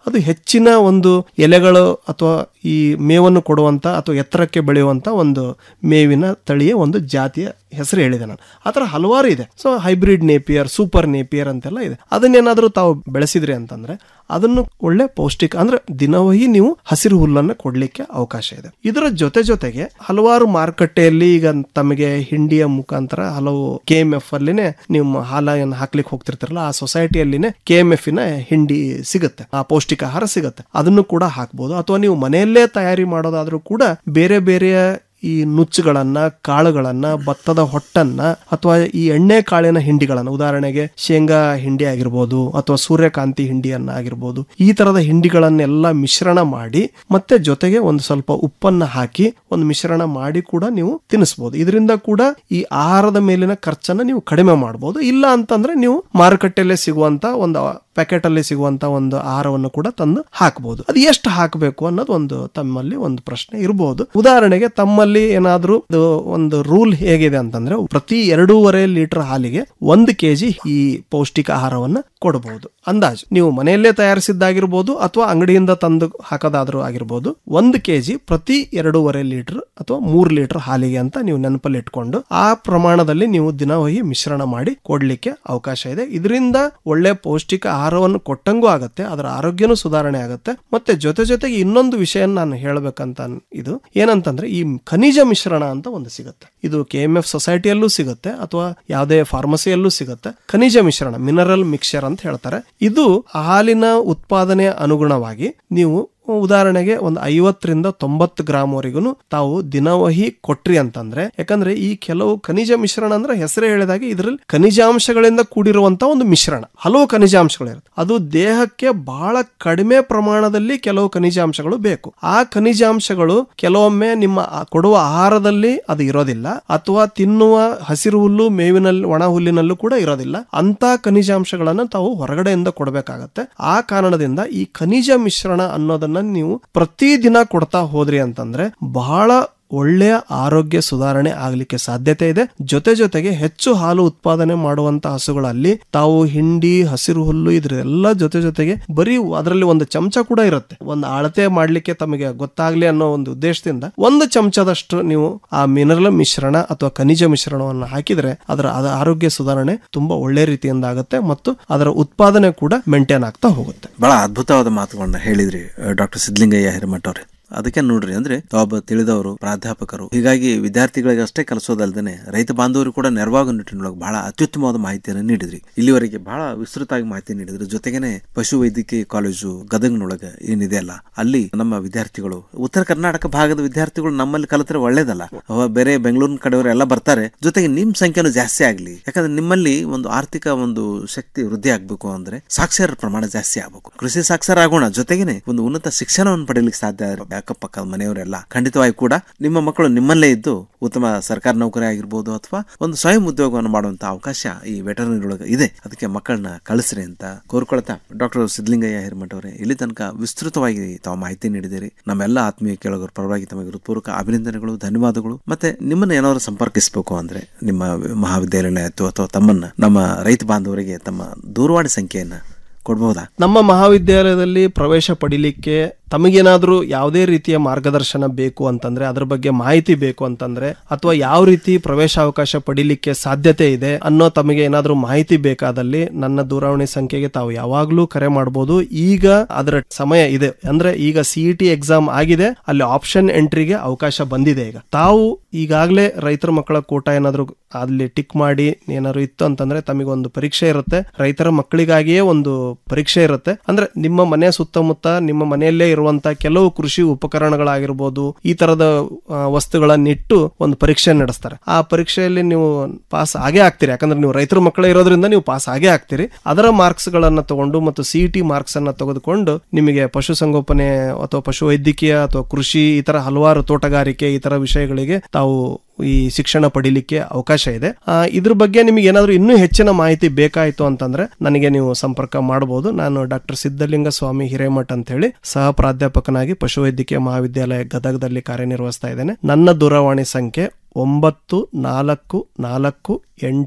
ಅದು ಹೆಚ್ಚಿನ ಒಂದು ಎಲೆಗಳು ಅಥವಾ ಈ ಮೇವನ್ನು ಕೊಡುವಂತ ಅಥವಾ ಎತ್ತರಕ್ಕೆ ಬೆಳೆಯುವಂತ ಒಂದು ಮೇವಿನ ತಳಿಯ ಒಂದು ಜಾತಿಯ ಹೆಸರು ಹೇಳಿದೆ ನಾನು ಆ ಥರ ಹಲವಾರು ಇದೆ so hybrid napier super napier ಅಂತೆಲ್ಲ ಇದೆ ಅದನ್ನೇನಾದ್ರೂ ತಾವು ಬೆಳೆಸಿದ್ರಿ ಅಂತಂದ್ರೆ ಅದನ್ನು ಒಳ್ಳೆ ಪೌಷ್ಟಿಕ ಅಂದ್ರೆ ದಿನವಹಿ ನೀವು ಹಸಿರು ಹುಲ್ಲನ್ನು ಕೊಡ್ಲಿಕ್ಕೆ ಅವಕಾಶ ಇದೆ ಇದರ ಜೊತೆ ಜೊತೆಗೆ ಹಲವಾರು ಮಾರುಕಟ್ಟೆಯಲ್ಲಿ ಈಗ ತಮಗೆ ಹಿಂಡಿಯ ಮುಖಾಂತರ ಹಲವು ಕೆ ಎಂ ಎಫ್ ಅಲ್ಲಿನೇ ನೀವು ಹಾಲನ್ನು ಹಾಕ್ಲಿಕ್ಕೆ ಹೋಗ್ತಿರ್ತಾರಲ್ಲ ಆ ಸೊಸೈಟಿಯಲ್ಲಿನೇ ಕೆ ಎಂ ಎಫ್ ನ ಹಿಂಡಿ ಸಿಗುತ್ತೆ ಆ ಪೌಷ್ಟಿಕ ಆಹಾರ ಸಿಗುತ್ತೆ ಅದನ್ನು ಕೂಡ ಹಾಕ್ಬೋದು ಅಥವಾ ನೀವು ಮನೆಯಲ್ಲೇ ತಯಾರಿ ಮಾಡೋದಾದ್ರೂ ಕೂಡ ಬೇರೆ ಬೇರೆ ಈ ನುಚ್ಚುಗಳನ್ನ ಕಾಳುಗಳನ್ನ ಭತ್ತದ ಹೊಟ್ಟನ್ನ ಅಥವಾ ಈ ಎಣ್ಣೆ ಕಾಳಿನ ಹಿಂಡಿಗಳನ್ನ ಉದಾಹರಣೆಗೆ ಶೇಂಗಾ ಹಿಂಡಿ ಆಗಿರ್ಬೋದು ಅಥವಾ ಸೂರ್ಯಕಾಂತಿ ಹಿಂಡಿಯನ್ನ ಆಗಿರ್ಬೋದು ಈ ತರದ ಹಿಂಡಿಗಳನ್ನೆಲ್ಲ ಮಿಶ್ರಣ ಮಾಡಿ ಮತ್ತೆ ಜೊತೆಗೆ ಒಂದು ಸ್ವಲ್ಪ ಉಪ್ಪನ್ನ ಹಾಕಿ ಒಂದು ಮಿಶ್ರಣ ಮಾಡಿ ಕೂಡ ನೀವು ತಿನ್ನಿಸ್ಬೋದು ಇದರಿಂದ ಕೂಡ ಈ ಆಹಾರದ ಮೇಲಿನ ಖರ್ಚನ್ನ ನೀವು ಕಡಿಮೆ ಮಾಡಬಹುದು ಇಲ್ಲ ಅಂತಂದ್ರೆ ನೀವು ಮಾರುಕಟ್ಟೆಯಲ್ಲೇ ಸಿಗುವಂತ ಒಂದು ಪ್ಯಾಕೆಟ್ ಅಲ್ಲಿ ಸಿಗುವಂತ ಒಂದು ಆಹಾರವನ್ನು ಕೂಡ ತಂದು ಹಾಕಬಹುದು ಅದು ಎಷ್ಟು ಹಾಕಬೇಕು ಅನ್ನೋದು ಒಂದು ತಮ್ಮಲ್ಲಿ ಒಂದು ಪ್ರಶ್ನೆ ಇರಬಹುದು ಉದಾಹರಣೆಗೆ ತಮ್ಮಲ್ಲಿ ಏನಾದ್ರೂ ಇದು ಒಂದು ರೂಲ್ ಹೇಗಿದೆ ಅಂತಂದ್ರೆ ಪ್ರತಿ ಎರಡೂವರೆ ಲೀಟರ್ ಹಾಲಿಗೆ ಒಂದು ಕೆಜಿ ಈ ಪೌಷ್ಟಿಕ ಆಹಾರವನ್ನ ಕೊಡಬಹುದು ಅಂದಾಜು ನೀವು ಮನೆಯಲ್ಲೇ ತಯಾರಿಸಿದ್ದಾಗಿರ್ಬೋದು ಅಥವಾ ಅಂಗಡಿಯಿಂದ ತಂದು ಹಾಕೋದಾದ್ರೂ ಆಗಿರ್ಬೋದು ಒಂದು ಕೆಜಿ ಪ್ರತಿ ಎರಡೂವರೆ ಲೀಟರ್ ಅಥವಾ ಮೂರು ಲೀಟರ್ ಹಾಲಿಗೆ ಅಂತ ನೀವು ನೆನಪಲ್ಲಿ ಇಟ್ಕೊಂಡು ಆ ಪ್ರಮಾಣದಲ್ಲಿ ನೀವು ದಿನವಹಿ ಮಿಶ್ರಣ ಮಾಡಿ ಕೊಡ್ಲಿಕ್ಕೆ ಅವಕಾಶ ಇದೆ ಇದರಿಂದ ಒಳ್ಳೆ ಪೌಷ್ಟಿಕ ಆಹಾರವನ್ನು ಕೊಟ್ಟಂಗೂ ಆಗತ್ತೆ ಅದರ ಆರೋಗ್ಯನೂ ಸುಧಾರಣೆ ಆಗುತ್ತೆ ಮತ್ತೆ ಜೊತೆ ಜೊತೆಗೆ ಇನ್ನೊಂದು ವಿಷಯ ನಾನು ಹೇಳಬೇಕಂತ ಇದು ಏನಂತಂದ್ರೆ ಈ ಖನಿಜ ಮಿಶ್ರಣ ಅಂತ ಒಂದು ಸಿಗುತ್ತೆ ಇದು ಕೆ ಎಂ ಎಫ್ ಸೊಸೈಟಿಯಲ್ಲೂ ಸಿಗುತ್ತೆ ಅಥವಾ ಯಾವುದೇ ಫಾರ್ಮಸಿಯಲ್ಲೂ ಸಿಗುತ್ತೆ ಖನಿಜ ಮಿಶ್ರಣ ಮಿನರಲ್ ಮಿಕ್ಸ್ಚರ್ ಅಂತ ಹೇಳ್ತಾರೆ ಇದು ಹಾಲಿನ ಉತ್ಪಾದನೆ ಅನುಗುಣವಾಗಿ ನೀವು ಉದಾಹರಣೆಗೆ ಒಂದು ಐವತ್ತರಿಂದ ತೊಂಬತ್ತು ಗ್ರಾಮ್ ವರೆಗೂ ತಾವು ದಿನವಹಿ ಕೊಟ್ರಿ ಅಂತಂದ್ರೆ ಯಾಕಂದ್ರೆ ಈ ಕೆಲವು ಖನಿಜ ಮಿಶ್ರಣ ಅಂದ್ರೆ ಹೆಸರೇ ಹೇಳಿದಾಗೆ ಇದರಲ್ಲಿ ಖನಿಜಾಂಶಗಳಿಂದ ಕೂಡಿರುವಂತ ಒಂದು ಮಿಶ್ರಣ ಹಲವು ಖನಿಜಾಂಶಗಳಿರುತ್ತೆ ಅದು ದೇಹಕ್ಕೆ ಬಹಳ ಕಡಿಮೆ ಪ್ರಮಾಣದಲ್ಲಿ ಕೆಲವು ಖನಿಜಾಂಶಗಳು ಬೇಕು ಆ ಖನಿಜಾಂಶಗಳು ಕೆಲವೊಮ್ಮೆ ನಿಮ್ಮ ಆ ಕೊಡುವ ಆಹಾರದಲ್ಲಿ ಅದು ಇರೋದಿಲ್ಲ ಅಥವಾ ತಿನ್ನುವ ಹಸಿರು ಹುಲ್ಲು ಮೇವಿನಲ್ಲಿ ಒಣ ಹುಲ್ಲಿನಲ್ಲೂ ಕೂಡ ಇರೋದಿಲ್ಲ ಅಂತ ಖನಿಜಾಂಶಗಳನ್ನು ತಾವು ಹೊರಗಡೆಯಿಂದ ಕೊಡಬೇಕಾಗತ್ತೆ ಆ ಕಾರಣದಿಂದ ಈ ಖನಿಜ ಮಿಶ್ರಣ ಅನ್ನೋದನ್ನ ನೀವು ಪ್ರತಿದಿನ ಕೊಡ್ತಾ ಹೋದ್ರಿ ಅಂತಂದ್ರೆ ಬಹಳ ಒಳ್ಳೆಯ ಆರೋಗ್ಯ ಸುಧಾರಣೆ ಆಗಲಿಕ್ಕೆ ಸಾಧ್ಯತೆ ಇದೆ ಜೊತೆ ಜೊತೆಗೆ ಹೆಚ್ಚು ಹಾಲು ಉತ್ಪಾದನೆ ಮಾಡುವಂತ ಹಸುಗಳಲ್ಲಿ ತಾವು ಹಿಂಡಿ ಹಸಿರು ಹುಲ್ಲು ಇದ್ರೆಲ್ಲ ಜೊತೆ ಜೊತೆಗೆ ಬರೀ ಅದರಲ್ಲಿ ಒಂದು ಚಮಚ ಕೂಡ ಇರುತ್ತೆ ಒಂದು ಅಳತೆ ಮಾಡ್ಲಿಕ್ಕೆ ತಮಗೆ ಗೊತ್ತಾಗ್ಲಿ ಅನ್ನೋ ಒಂದು ಉದ್ದೇಶದಿಂದ ಒಂದು ಚಮಚದಷ್ಟು ನೀವು ಆ ಮಿನರಲ್ ಮಿಶ್ರಣ ಅಥವಾ ಖನಿಜ ಮಿಶ್ರಣವನ್ನು ಹಾಕಿದ್ರೆ ಅದರ ಅದ ಆರೋಗ್ಯ ಸುಧಾರಣೆ ತುಂಬಾ ಒಳ್ಳೆ ರೀತಿಯಿಂದ ಆಗುತ್ತೆ ಮತ್ತು ಅದರ ಉತ್ಪಾದನೆ ಕೂಡ ಮೇಂಟೈನ್ ಆಗ್ತಾ ಹೋಗುತ್ತೆ ಬಹಳ ಅದ್ಭುತವಾದ ಮಾತುಗಳನ್ನ ಹೇಳಿದ್ರಿ ಡಾಕ್ಟರ್ ಸಿದ್ಲಿಂಗಯ್ಯ ಹಿರೇಮಠ ಅವ್ರೆ ಅದಕ್ಕೆ ನೋಡ್ರಿ ಅಂದ್ರೆ ತಾವೊಬ್ಬ ತಿಳಿದವರು ಪ್ರಾಧ್ಯಾಪಕರು ಹೀಗಾಗಿ ವಿದ್ಯಾರ್ಥಿಗಳಿಗೆ ಅಷ್ಟೇ ಕಲಿಸೋದಲ್ದೇನೆ ರೈತ ಬಾಂಧವರು ಕೂಡ ನೆರವಾಗೋ ನಿಟ್ಟಿನೊಳಗೆ ಬಹಳ ಅತ್ಯುತ್ತಮವಾದ ಮಾಹಿತಿಯನ್ನು ನೀಡಿದ್ರಿ ಇಲ್ಲಿವರೆಗೆ ಬಹಳ ವಿಸ್ತೃತವಾಗಿ ಮಾಹಿತಿ ನೀಡಿದ್ರಿ ಜೊತೆಗೇನೆ ಪಶು ವೈದ್ಯಕೀಯ ಕಾಲೇಜು ಗದಗ್ನೊಳಗೆ ಏನಿದೆ ಅಲ್ಲ ಅಲ್ಲಿ ನಮ್ಮ ವಿದ್ಯಾರ್ಥಿಗಳು ಉತ್ತರ ಕರ್ನಾಟಕ ಭಾಗದ ವಿದ್ಯಾರ್ಥಿಗಳು ನಮ್ಮಲ್ಲಿ ಕಲಿತ್ರೆ ಒಳ್ಳೇದಲ್ಲ ಅವ ಬೇರೆ ಬೆಂಗಳೂರಿನ ಕಡೆಯವರು ಎಲ್ಲ ಬರ್ತಾರೆ ಜೊತೆಗೆ ನಿಮ್ ಸಂಖ್ಯೆನೂ ಜಾಸ್ತಿ ಆಗ್ಲಿ ಯಾಕಂದ್ರೆ ನಿಮ್ಮಲ್ಲಿ ಒಂದು ಆರ್ಥಿಕ ಒಂದು ಶಕ್ತಿ ವೃದ್ಧಿ ಆಗ್ಬೇಕು ಅಂದ್ರೆ ಸಾಕ್ಷರ ಪ್ರಮಾಣ ಜಾಸ್ತಿ ಆಗ್ಬೇಕು ಕೃಷಿ ಸಾಕ್ಷರ ಆಗೋಣ ಜೊತೆಗೇನೆ ಒಂದು ಉನ್ನತ ಶಿಕ್ಷಣವನ್ನು ಪಡೆಯಲಿಕ್ಕೆ ಸಾಧ್ಯ ಅಕ್ಕಪಕ್ಕದ ಮನೆಯವರೆಲ್ಲ ಖಂಡಿತವಾಗಿ ಕೂಡ ನಿಮ್ಮ ಮಕ್ಕಳು ನಿಮ್ಮಲ್ಲೇ ಇದ್ದು ಉತ್ತಮ ಸರ್ಕಾರ ನೌಕರಿ ಆಗಿರ್ಬೋದು ಅಥವಾ ಒಂದು ಸ್ವಯಂ ಉದ್ಯೋಗವನ್ನು ಮಾಡುವಂತ ಅವಕಾಶ ಈ ವೆಟರ್ನರಿ ಒಳಗೆ ಇದೆ ಅದಕ್ಕೆ ಮಕ್ಕಳನ್ನ ಕಳಿಸ್ರಿ ಅಂತ ಕೋರ್ಕೊಳ್ತಾ ಡಾಕ್ಟರ್ ಸಿದ್ಲಿಂಗಯ್ಯ ಹಿರಮಠ ಅವರೇ ಇಲ್ಲಿ ತನಕ ವಿಸ್ತೃತವಾಗಿ ತಾವು ಮಾಹಿತಿ ನೀಡಿದಿರಿ ನಮ್ಮೆಲ್ಲ ಆತ್ಮೀಯ ಕೇಳೋರ ಪರವಾಗಿ ತಮಗೆ ಹೃತ್ಪೂರ್ವಕ ಅಭಿನಂದನೆಗಳು ಧನ್ಯವಾದಗಳು ಮತ್ತೆ ನಿಮ್ಮನ್ನ ಏನಾದ್ರು ಸಂಪರ್ಕಿಸಬೇಕು ಅಂದ್ರೆ ನಿಮ್ಮ ಮಹಾವಿದ್ಯಾಲಯ ಆಯ್ತು ಅಥವಾ ತಮ್ಮನ್ನ ನಮ್ಮ ರೈತ ಬಾಂಧವರಿಗೆ ತಮ್ಮ ದೂರವಾಣಿ ಸಂಖ್ಯೆಯನ್ನ ಕೊಡ್ಬಹುದಾ ನಮ್ಮ ಮಹಾವಿದ್ಯಾಲಯದಲ್ಲಿ ಪ್ರವೇಶ ಪಡಿಲಿಕ್ಕೆ ತಮಗೇನಾದ್ರೂ ಯಾವುದೇ ರೀತಿಯ ಮಾರ್ಗದರ್ಶನ ಬೇಕು ಅಂತಂದ್ರೆ ಅದ್ರ ಬಗ್ಗೆ ಮಾಹಿತಿ ಬೇಕು ಅಂತಂದ್ರೆ ಅಥವಾ ಯಾವ ರೀತಿ ಪ್ರವೇಶಾವಕಾಶ ಪಡಿಲಿಕ್ಕೆ ಸಾಧ್ಯತೆ ಇದೆ ಅನ್ನೋ ತಮಗೆ ಏನಾದ್ರೂ ಮಾಹಿತಿ ಬೇಕಾದಲ್ಲಿ ನನ್ನ ದೂರವಾಣಿ ಸಂಖ್ಯೆಗೆ ತಾವು ಯಾವಾಗ್ಲೂ ಕರೆ ಮಾಡಬಹುದು ಈಗ ಅದರ ಸಮಯ ಇದೆ ಅಂದ್ರೆ ಈಗ ಸಿಇಟಿ ಎಕ್ಸಾಮ್ ಆಗಿದೆ ಅಲ್ಲಿ ಆಪ್ಷನ್ ಎಂಟ್ರಿಗೆ ಅವಕಾಶ ಬಂದಿದೆ ಈಗ ತಾವು ಈಗಾಗಲೇ ರೈತರ ಮಕ್ಕಳ ಕೋಟ ಏನಾದ್ರು ಅಲ್ಲಿ ಟಿಕ್ ಮಾಡಿ ಏನಾದ್ರು ಇತ್ತು ಅಂತಂದ್ರೆ ತಮಗೆ ಒಂದು ಪರೀಕ್ಷೆ ಇರುತ್ತೆ ರೈತರ ಮಕ್ಕಳಿಗಾಗಿಯೇ ಒಂದು ಪರೀಕ್ಷೆ ಇರುತ್ತೆ ಅಂದ್ರೆ ನಿಮ್ಮ ಮನೆ ಸುತ್ತಮುತ್ತ ನಿಮ್ಮ ಮನೆಯಲ್ಲೇ ಇರುವಂತ ಕೆಲವು ಕೃಷಿ ಉಪಕರಣಗಳಾಗಿರ್ಬೋದು ಈ ತರದ ಆ, ವಸ್ತುಗಳನ್ನಿಟ್ಟು ಒಂದು ಪರೀಕ್ಷೆ ನಡೆಸ್ತಾರೆ ಆ ಪರೀಕ್ಷೆಯಲ್ಲಿ ನೀವು ಪಾಸ್ ಆಗೇ ಆಗ್ತೀರಿ ಯಾಕಂದ್ರೆ ನೀವು ರೈತರ ಮಕ್ಕಳೇ ಇರೋದ್ರಿಂದ ನೀವು ಪಾಸ್ ಆಗೇ ಆಗ್ತೀರಿ ಅದರ ಮಾರ್ಕ್ಸ್ ಗಳನ್ನ ತಗೊಂಡು ಮತ್ತು ಸಿಇಟಿ ಮಾರ್ಕ್ಸ್ ಅನ್ನ ತೆಗೆದುಕೊಂಡು ನಿಮಗೆ ಪಶುಸಂಗೋಪನೆ ಅಥವಾ ಪಶು ವೈದ್ಯಕೀಯ ಅಥವಾ ಕೃಷಿ ಈ ತರ ಹಲವಾರು ತೋಟಗಾರಿಕೆ ಈ ತರ ವಿಷಯಗಳಿಗೆ ತಾವು ಈ ಶಿಕ್ಷಣ ಪಡಿಲಿಕ್ಕೆ ಅವಕಾಶ ಇದೆ ಆ, ಇದ್ರ ಬಗ್ಗೆ ನಿಮಗೆ ಏನಾದರೂ ಇನ್ನೂ ಹೆಚ್ಚಿನ ಮಾಹಿತಿ ಬೇಕಾಯಿತು ಅಂತಂದ್ರೆ ನನಗೆ ನೀವು ಸಂಪರ್ಕ ಮಾಡಬಹುದು ನಾನು ಡಾಕ್ಟರ್ ಸಿದ್ದಲಿಂಗ ಸ್ವಾಮಿ ಹಿರೇಮಠ್ ಅಂತ ಹೇಳಿ ಸಹ ಪ್ರಾಧ್ಯಾಪಕನಾಗಿ ಪಶುವೈದ್ಯಕೀಯ ಮಹಾವಿದ್ಯಾಲಯ ಗದಗದಲ್ಲಿ ಕಾರ್ಯನಿರ್ವಹಿಸ್ತಾ ಇದ್ದೇನೆ ನನ್ನ ದೂರವಾಣಿ ಸಂಖ್ಯೆ ಒಂಬತ್ತು ನಾಲ್ಕು ನಾಲ್ಕು ಎಂಟು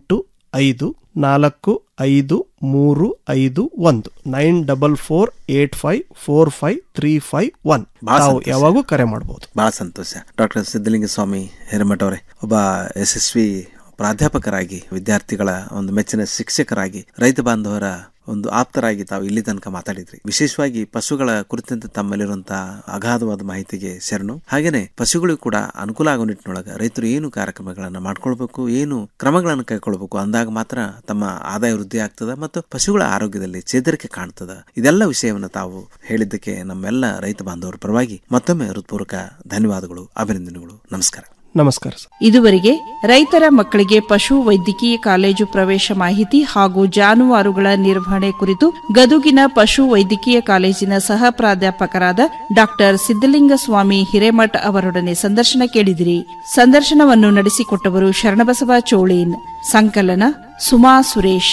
ಐದು ನಾಲ್ಕು ಐದು ಮೂರು ಐದು ಒಂದು nine double four eight five four five three five one ಬಹಳ ತಾವು ಸಂತೋಷ. ಯಾವಾಗೂ ಕರೆ ಮಾಡಬಹುದು ಬಹಳ ಸಂತೋಷ ಡಾಕ್ಟರ್ ಸಿದ್ಧಲಿಂಗ ಸ್ವಾಮಿ ಹಿರೇಮಠ ಅವರೇ ಒಬ್ಬ ಯಶಸ್ವಿ ಪ್ರಾಧ್ಯಾಪಕರಾಗಿ ವಿದ್ಯಾರ್ಥಿಗಳ ಒಂದು ಮೆಚ್ಚಿನ ಶಿಕ್ಷಕರಾಗಿ ರೈತ ಬಾಂಧವರ ಒಂದು ಆಪ್ತರಾಗಿ ತಾವು ಇಲ್ಲಿ ತನಕ ಮಾತಾಡಿದ್ರಿ ವಿಶೇಷವಾಗಿ ಪಶುಗಳ ಕುರಿತಂತೆ ತಮ್ಮಲ್ಲಿರುವಂತಹ ಅಗಾಧವಾದ ಮಾಹಿತಿಗೆ ಶರಣು ಹಾಗೇನೆ ಪಶುಗಳಿಗೂ ಕೂಡ ಅನುಕೂಲ ಆಗೋ ನಿಟ್ಟಿನೊಳಗೆ ರೈತರು ಏನು ಕಾರ್ಯಕ್ರಮಗಳನ್ನ ಮಾಡ್ಕೊಳ್ಬೇಕು ಏನು ಕ್ರಮಗಳನ್ನು ಕೈಗೊಳ್ಬೇಕು ಅಂದಾಗ ಮಾತ್ರ ತಮ್ಮ ಆದಾಯ ವೃದ್ಧಿ ಆಗ್ತದ ಮತ್ತು ಪಶುಗಳ ಆರೋಗ್ಯದಲ್ಲಿ ಚೇತರಿಕೆ ಕಾಣ್ತದ ಇದೆಲ್ಲ ವಿಷಯವನ್ನು ತಾವು ಹೇಳಿದ್ದಕ್ಕೆ ನಮ್ಮೆಲ್ಲ ರೈತ ಬಾಂಧವರ ಪರವಾಗಿ ಮತ್ತೊಮ್ಮೆ ಹೃತ್ಪೂರ್ವಕ ಧನ್ಯವಾದಗಳು ಅಭಿನಂದನೆಗಳು ನಮಸ್ಕಾರ ನಮಸ್ಕಾರ ಸರ್ ಇದುವರೆಗೆ ರೈತರ ಮಕ್ಕಳಿಗೆ ಪಶು ವೈದ್ಯಕೀಯ ಕಾಲೇಜು ಪ್ರವೇಶ ಮಾಹಿತಿ ಹಾಗೂ ಜಾನುವಾರುಗಳ ನಿರ್ವಹಣೆ ಕುರಿತು ಗದುಗಿನ ಪಶು ವೈದ್ಯಕೀಯ ಕಾಲೇಜಿನ ಸಹ ಪ್ರಾಧ್ಯಾಪಕರಾದ ಡಾಕ್ಟರ್ ಸಿದ್ದಲಿಂಗಸ್ವಾಮಿ ಹಿರೇಮಠ್ ಅವರೊಡನೆ ಸಂದರ್ಶನ ಕೇಳಿದಿರಿ ಸಂದರ್ಶನವನ್ನು ನಡೆಸಿಕೊಟ್ಟವರು ಶರಣಬಸವ ಚೋಳೀನ್ ಸಂಕಲನ ಸುಮಾ ಸುರೇಶ್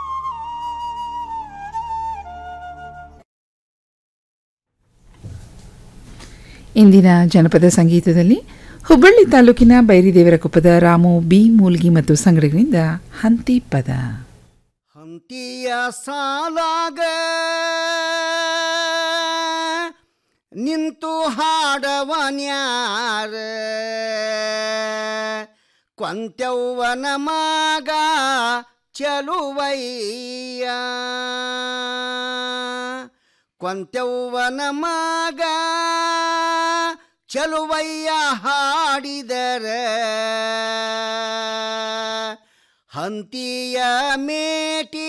ಇಂದಿನ ಜನಪದ ಸಂಗೀತದಲ್ಲಿ ಹುಬ್ಬಳ್ಳಿ ತಾಲೂಕಿನ ಬೈರಿದೇವರಕೊಪ್ಪದ ರಾಮು ಬಿ ಮೂಲ್ಗಿ ಮತ್ತು ಸಂಗಡಿಗರಿಂದ ಹಂತಿ ಪದ ಹಂತಿಯ ಸಾಲಾಗ ನಿಂತು ಹಾಡವನ್ಯಾರ ಕೊಂತ್ಯವ್ವನ ಮಗ ಚಲುವಯ್ಯ ಕೊಂತ್ಯವ್ವನ ಮಗ ಚಲುವಯ್ಯ ಹಾಡಿದರ ಹಂತಿಯ ಮೇಟಿ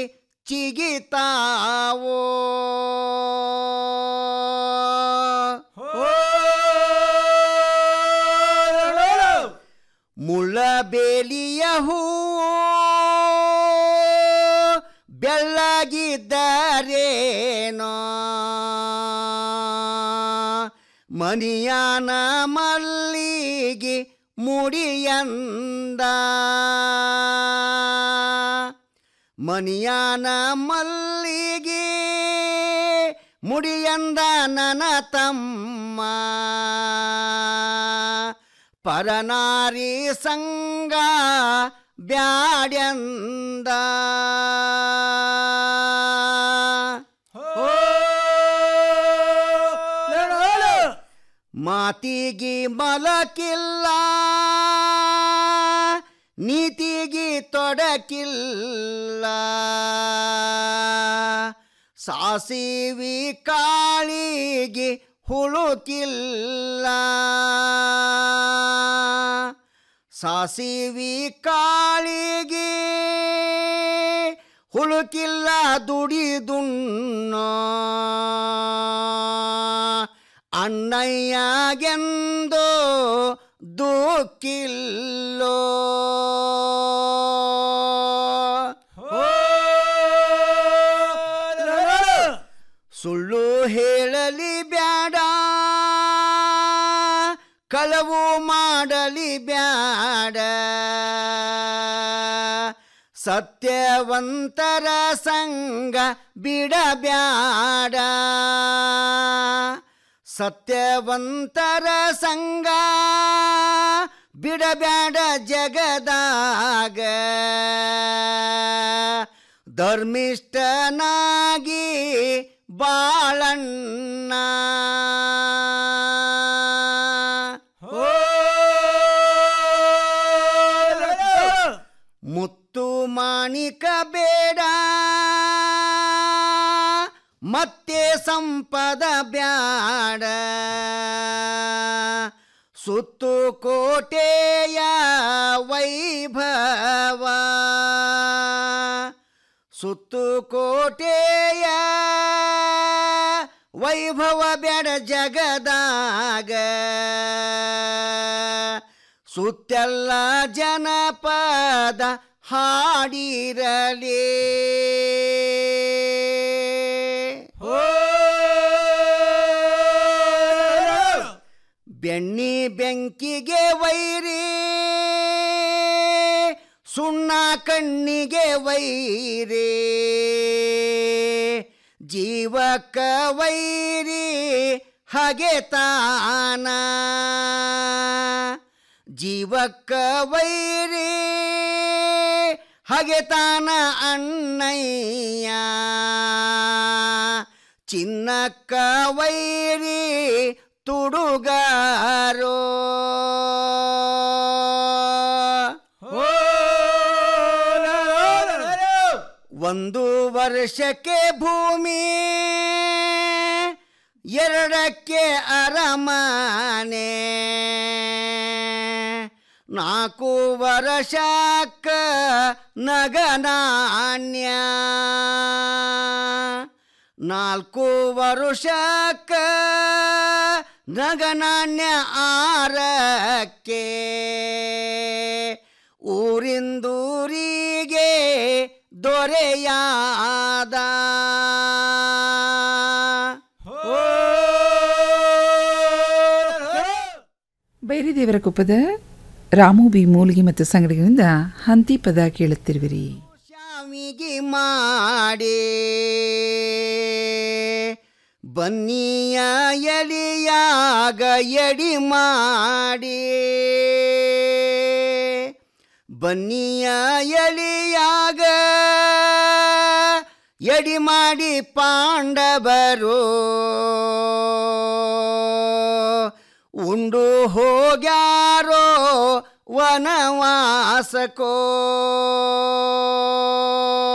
ಚಿಗಿತಾವೋ ಮುಳ್ಳಬೇಲಿಯ ಹೂ ಬೆಳ್ಳಗಿದ್ದರೇನೋ ಮನಿಯಾನ ಮಲ್ಲಿಗೆ ಮುಡಿಯಂದ ಮನಿಯಾನ ಮಲ್ಲಿಗೆ ಮುಡಿಯಂದ ನನ್ನ ತಮ್ಮ ಪರನಾರಿ ಸಂಗ ಬ್ಯಾಡ್ಯಂದ ಮಾತಿಗೆ ಮಲಕಿಲ್ಲ ನೀತಿಗೆ ತೊಡಕಿಲ್ಲ ಸಾಸಿವಿ ಕಾಳಿಗೆ ಹುಳುಕಿಲ್ಲ ಸಾಸಿವಿ ಕಾಳಿಗೆ ಹುಳುಕಿಲ್ಲ ದುಡಿದುಣ್ಣ ಅಣ್ಣಯ್ಯಗೆಂದು ದುಃಖಿಲ್ಲೋ ಸುಳ್ಳು ಹೇಳಲಿ ಬ್ಯಾಡ ಕಳವು ಮಾಡಲಿ ಬ್ಯಾಡ ಸತ್ಯವಂತರ ಸಂಗ ಬಿಡಬ್ಯಾಡ ಸತ್ಯವಂತರ ಸಂಗ ಬಿಡಬ್ಯಾಡ ಜಗದಾಗ ಧರ್ಮಿಷ್ಠನಾಗಿ ಬಾಳಣ್ಣ ಮುತ್ತು ಮಾಣಿಕ ಬೇಡ ಮತ್ತೆ ಸಂಪದ ಬ್ಯಾಡ ಸುತ್ತು ಕೋಟೆಯ ವೈಭವ ಸುತ್ತು ಕೋಟೆಯ ವೈಭವ ಬ್ಯಾಡ ಜಗದಾಗ ಸುತ್ತೆಲ್ಲ ಜನಪದ ಹಾಡಿರಲಿ ಬೆಣ್ಣಿ ಬೆಂಕಿಗೆ ವೈರಿ ಸುಣ್ಣ ಕಣ್ಣಿಗೆ ವೈರಿ ಜೀವಕ ವೈರಿ ಹಗೆ ತಾನ ಜೀವಕ್ಕ ವೈರಿ ಹಾಗೆ ತಾನ ಅಣ್ಣಯ್ಯ ಚಿನ್ನಕ್ಕ ವೈರಿ ತುಡುಗಾರೋ ಒಂದು ವರ್ಷಕ್ಕೆ ಭೂಮಿ ಎರಡಕ್ಕೆ ಅರಮನೆ ನಾಲ್ಕು ವರ್ಷಕ್ಕ ನಗನಾಣ್ಯ ನಾಲ್ಕು ವರುಷಕ್ಕ ನಗನಾಣ್ಯ ಆರಕ್ಕೆ ಊರಿಂದೂರಿಗೆ ದೊರೆಯಾದ ಬೈರಿದೇವರ ಕುಪ್ಪದ ರಾಮು ಬಿ ಮೂಲ್ಗಿ ಮತ್ತು ಸಂಗಡಿಗರಿಂದ ಹಂತಿ ಪದ ಕೇಳುತ್ತಿರುವಿರಿ ಶಾಮಿಗೆ ಮಾಡಿ ಬನ್ನಿಯ ಎಲಿಯಾಗ ಎಡಿ ಮಾಡಿ ಬನ್ನಿಯ ಎಲಿಯಾಗ ಎಡಿ ಮಾಡಿ ಪಾಂಡವರು ಉಂಡು ಹೋಗ್ಯಾರೋ ವನವಾಸಕೋ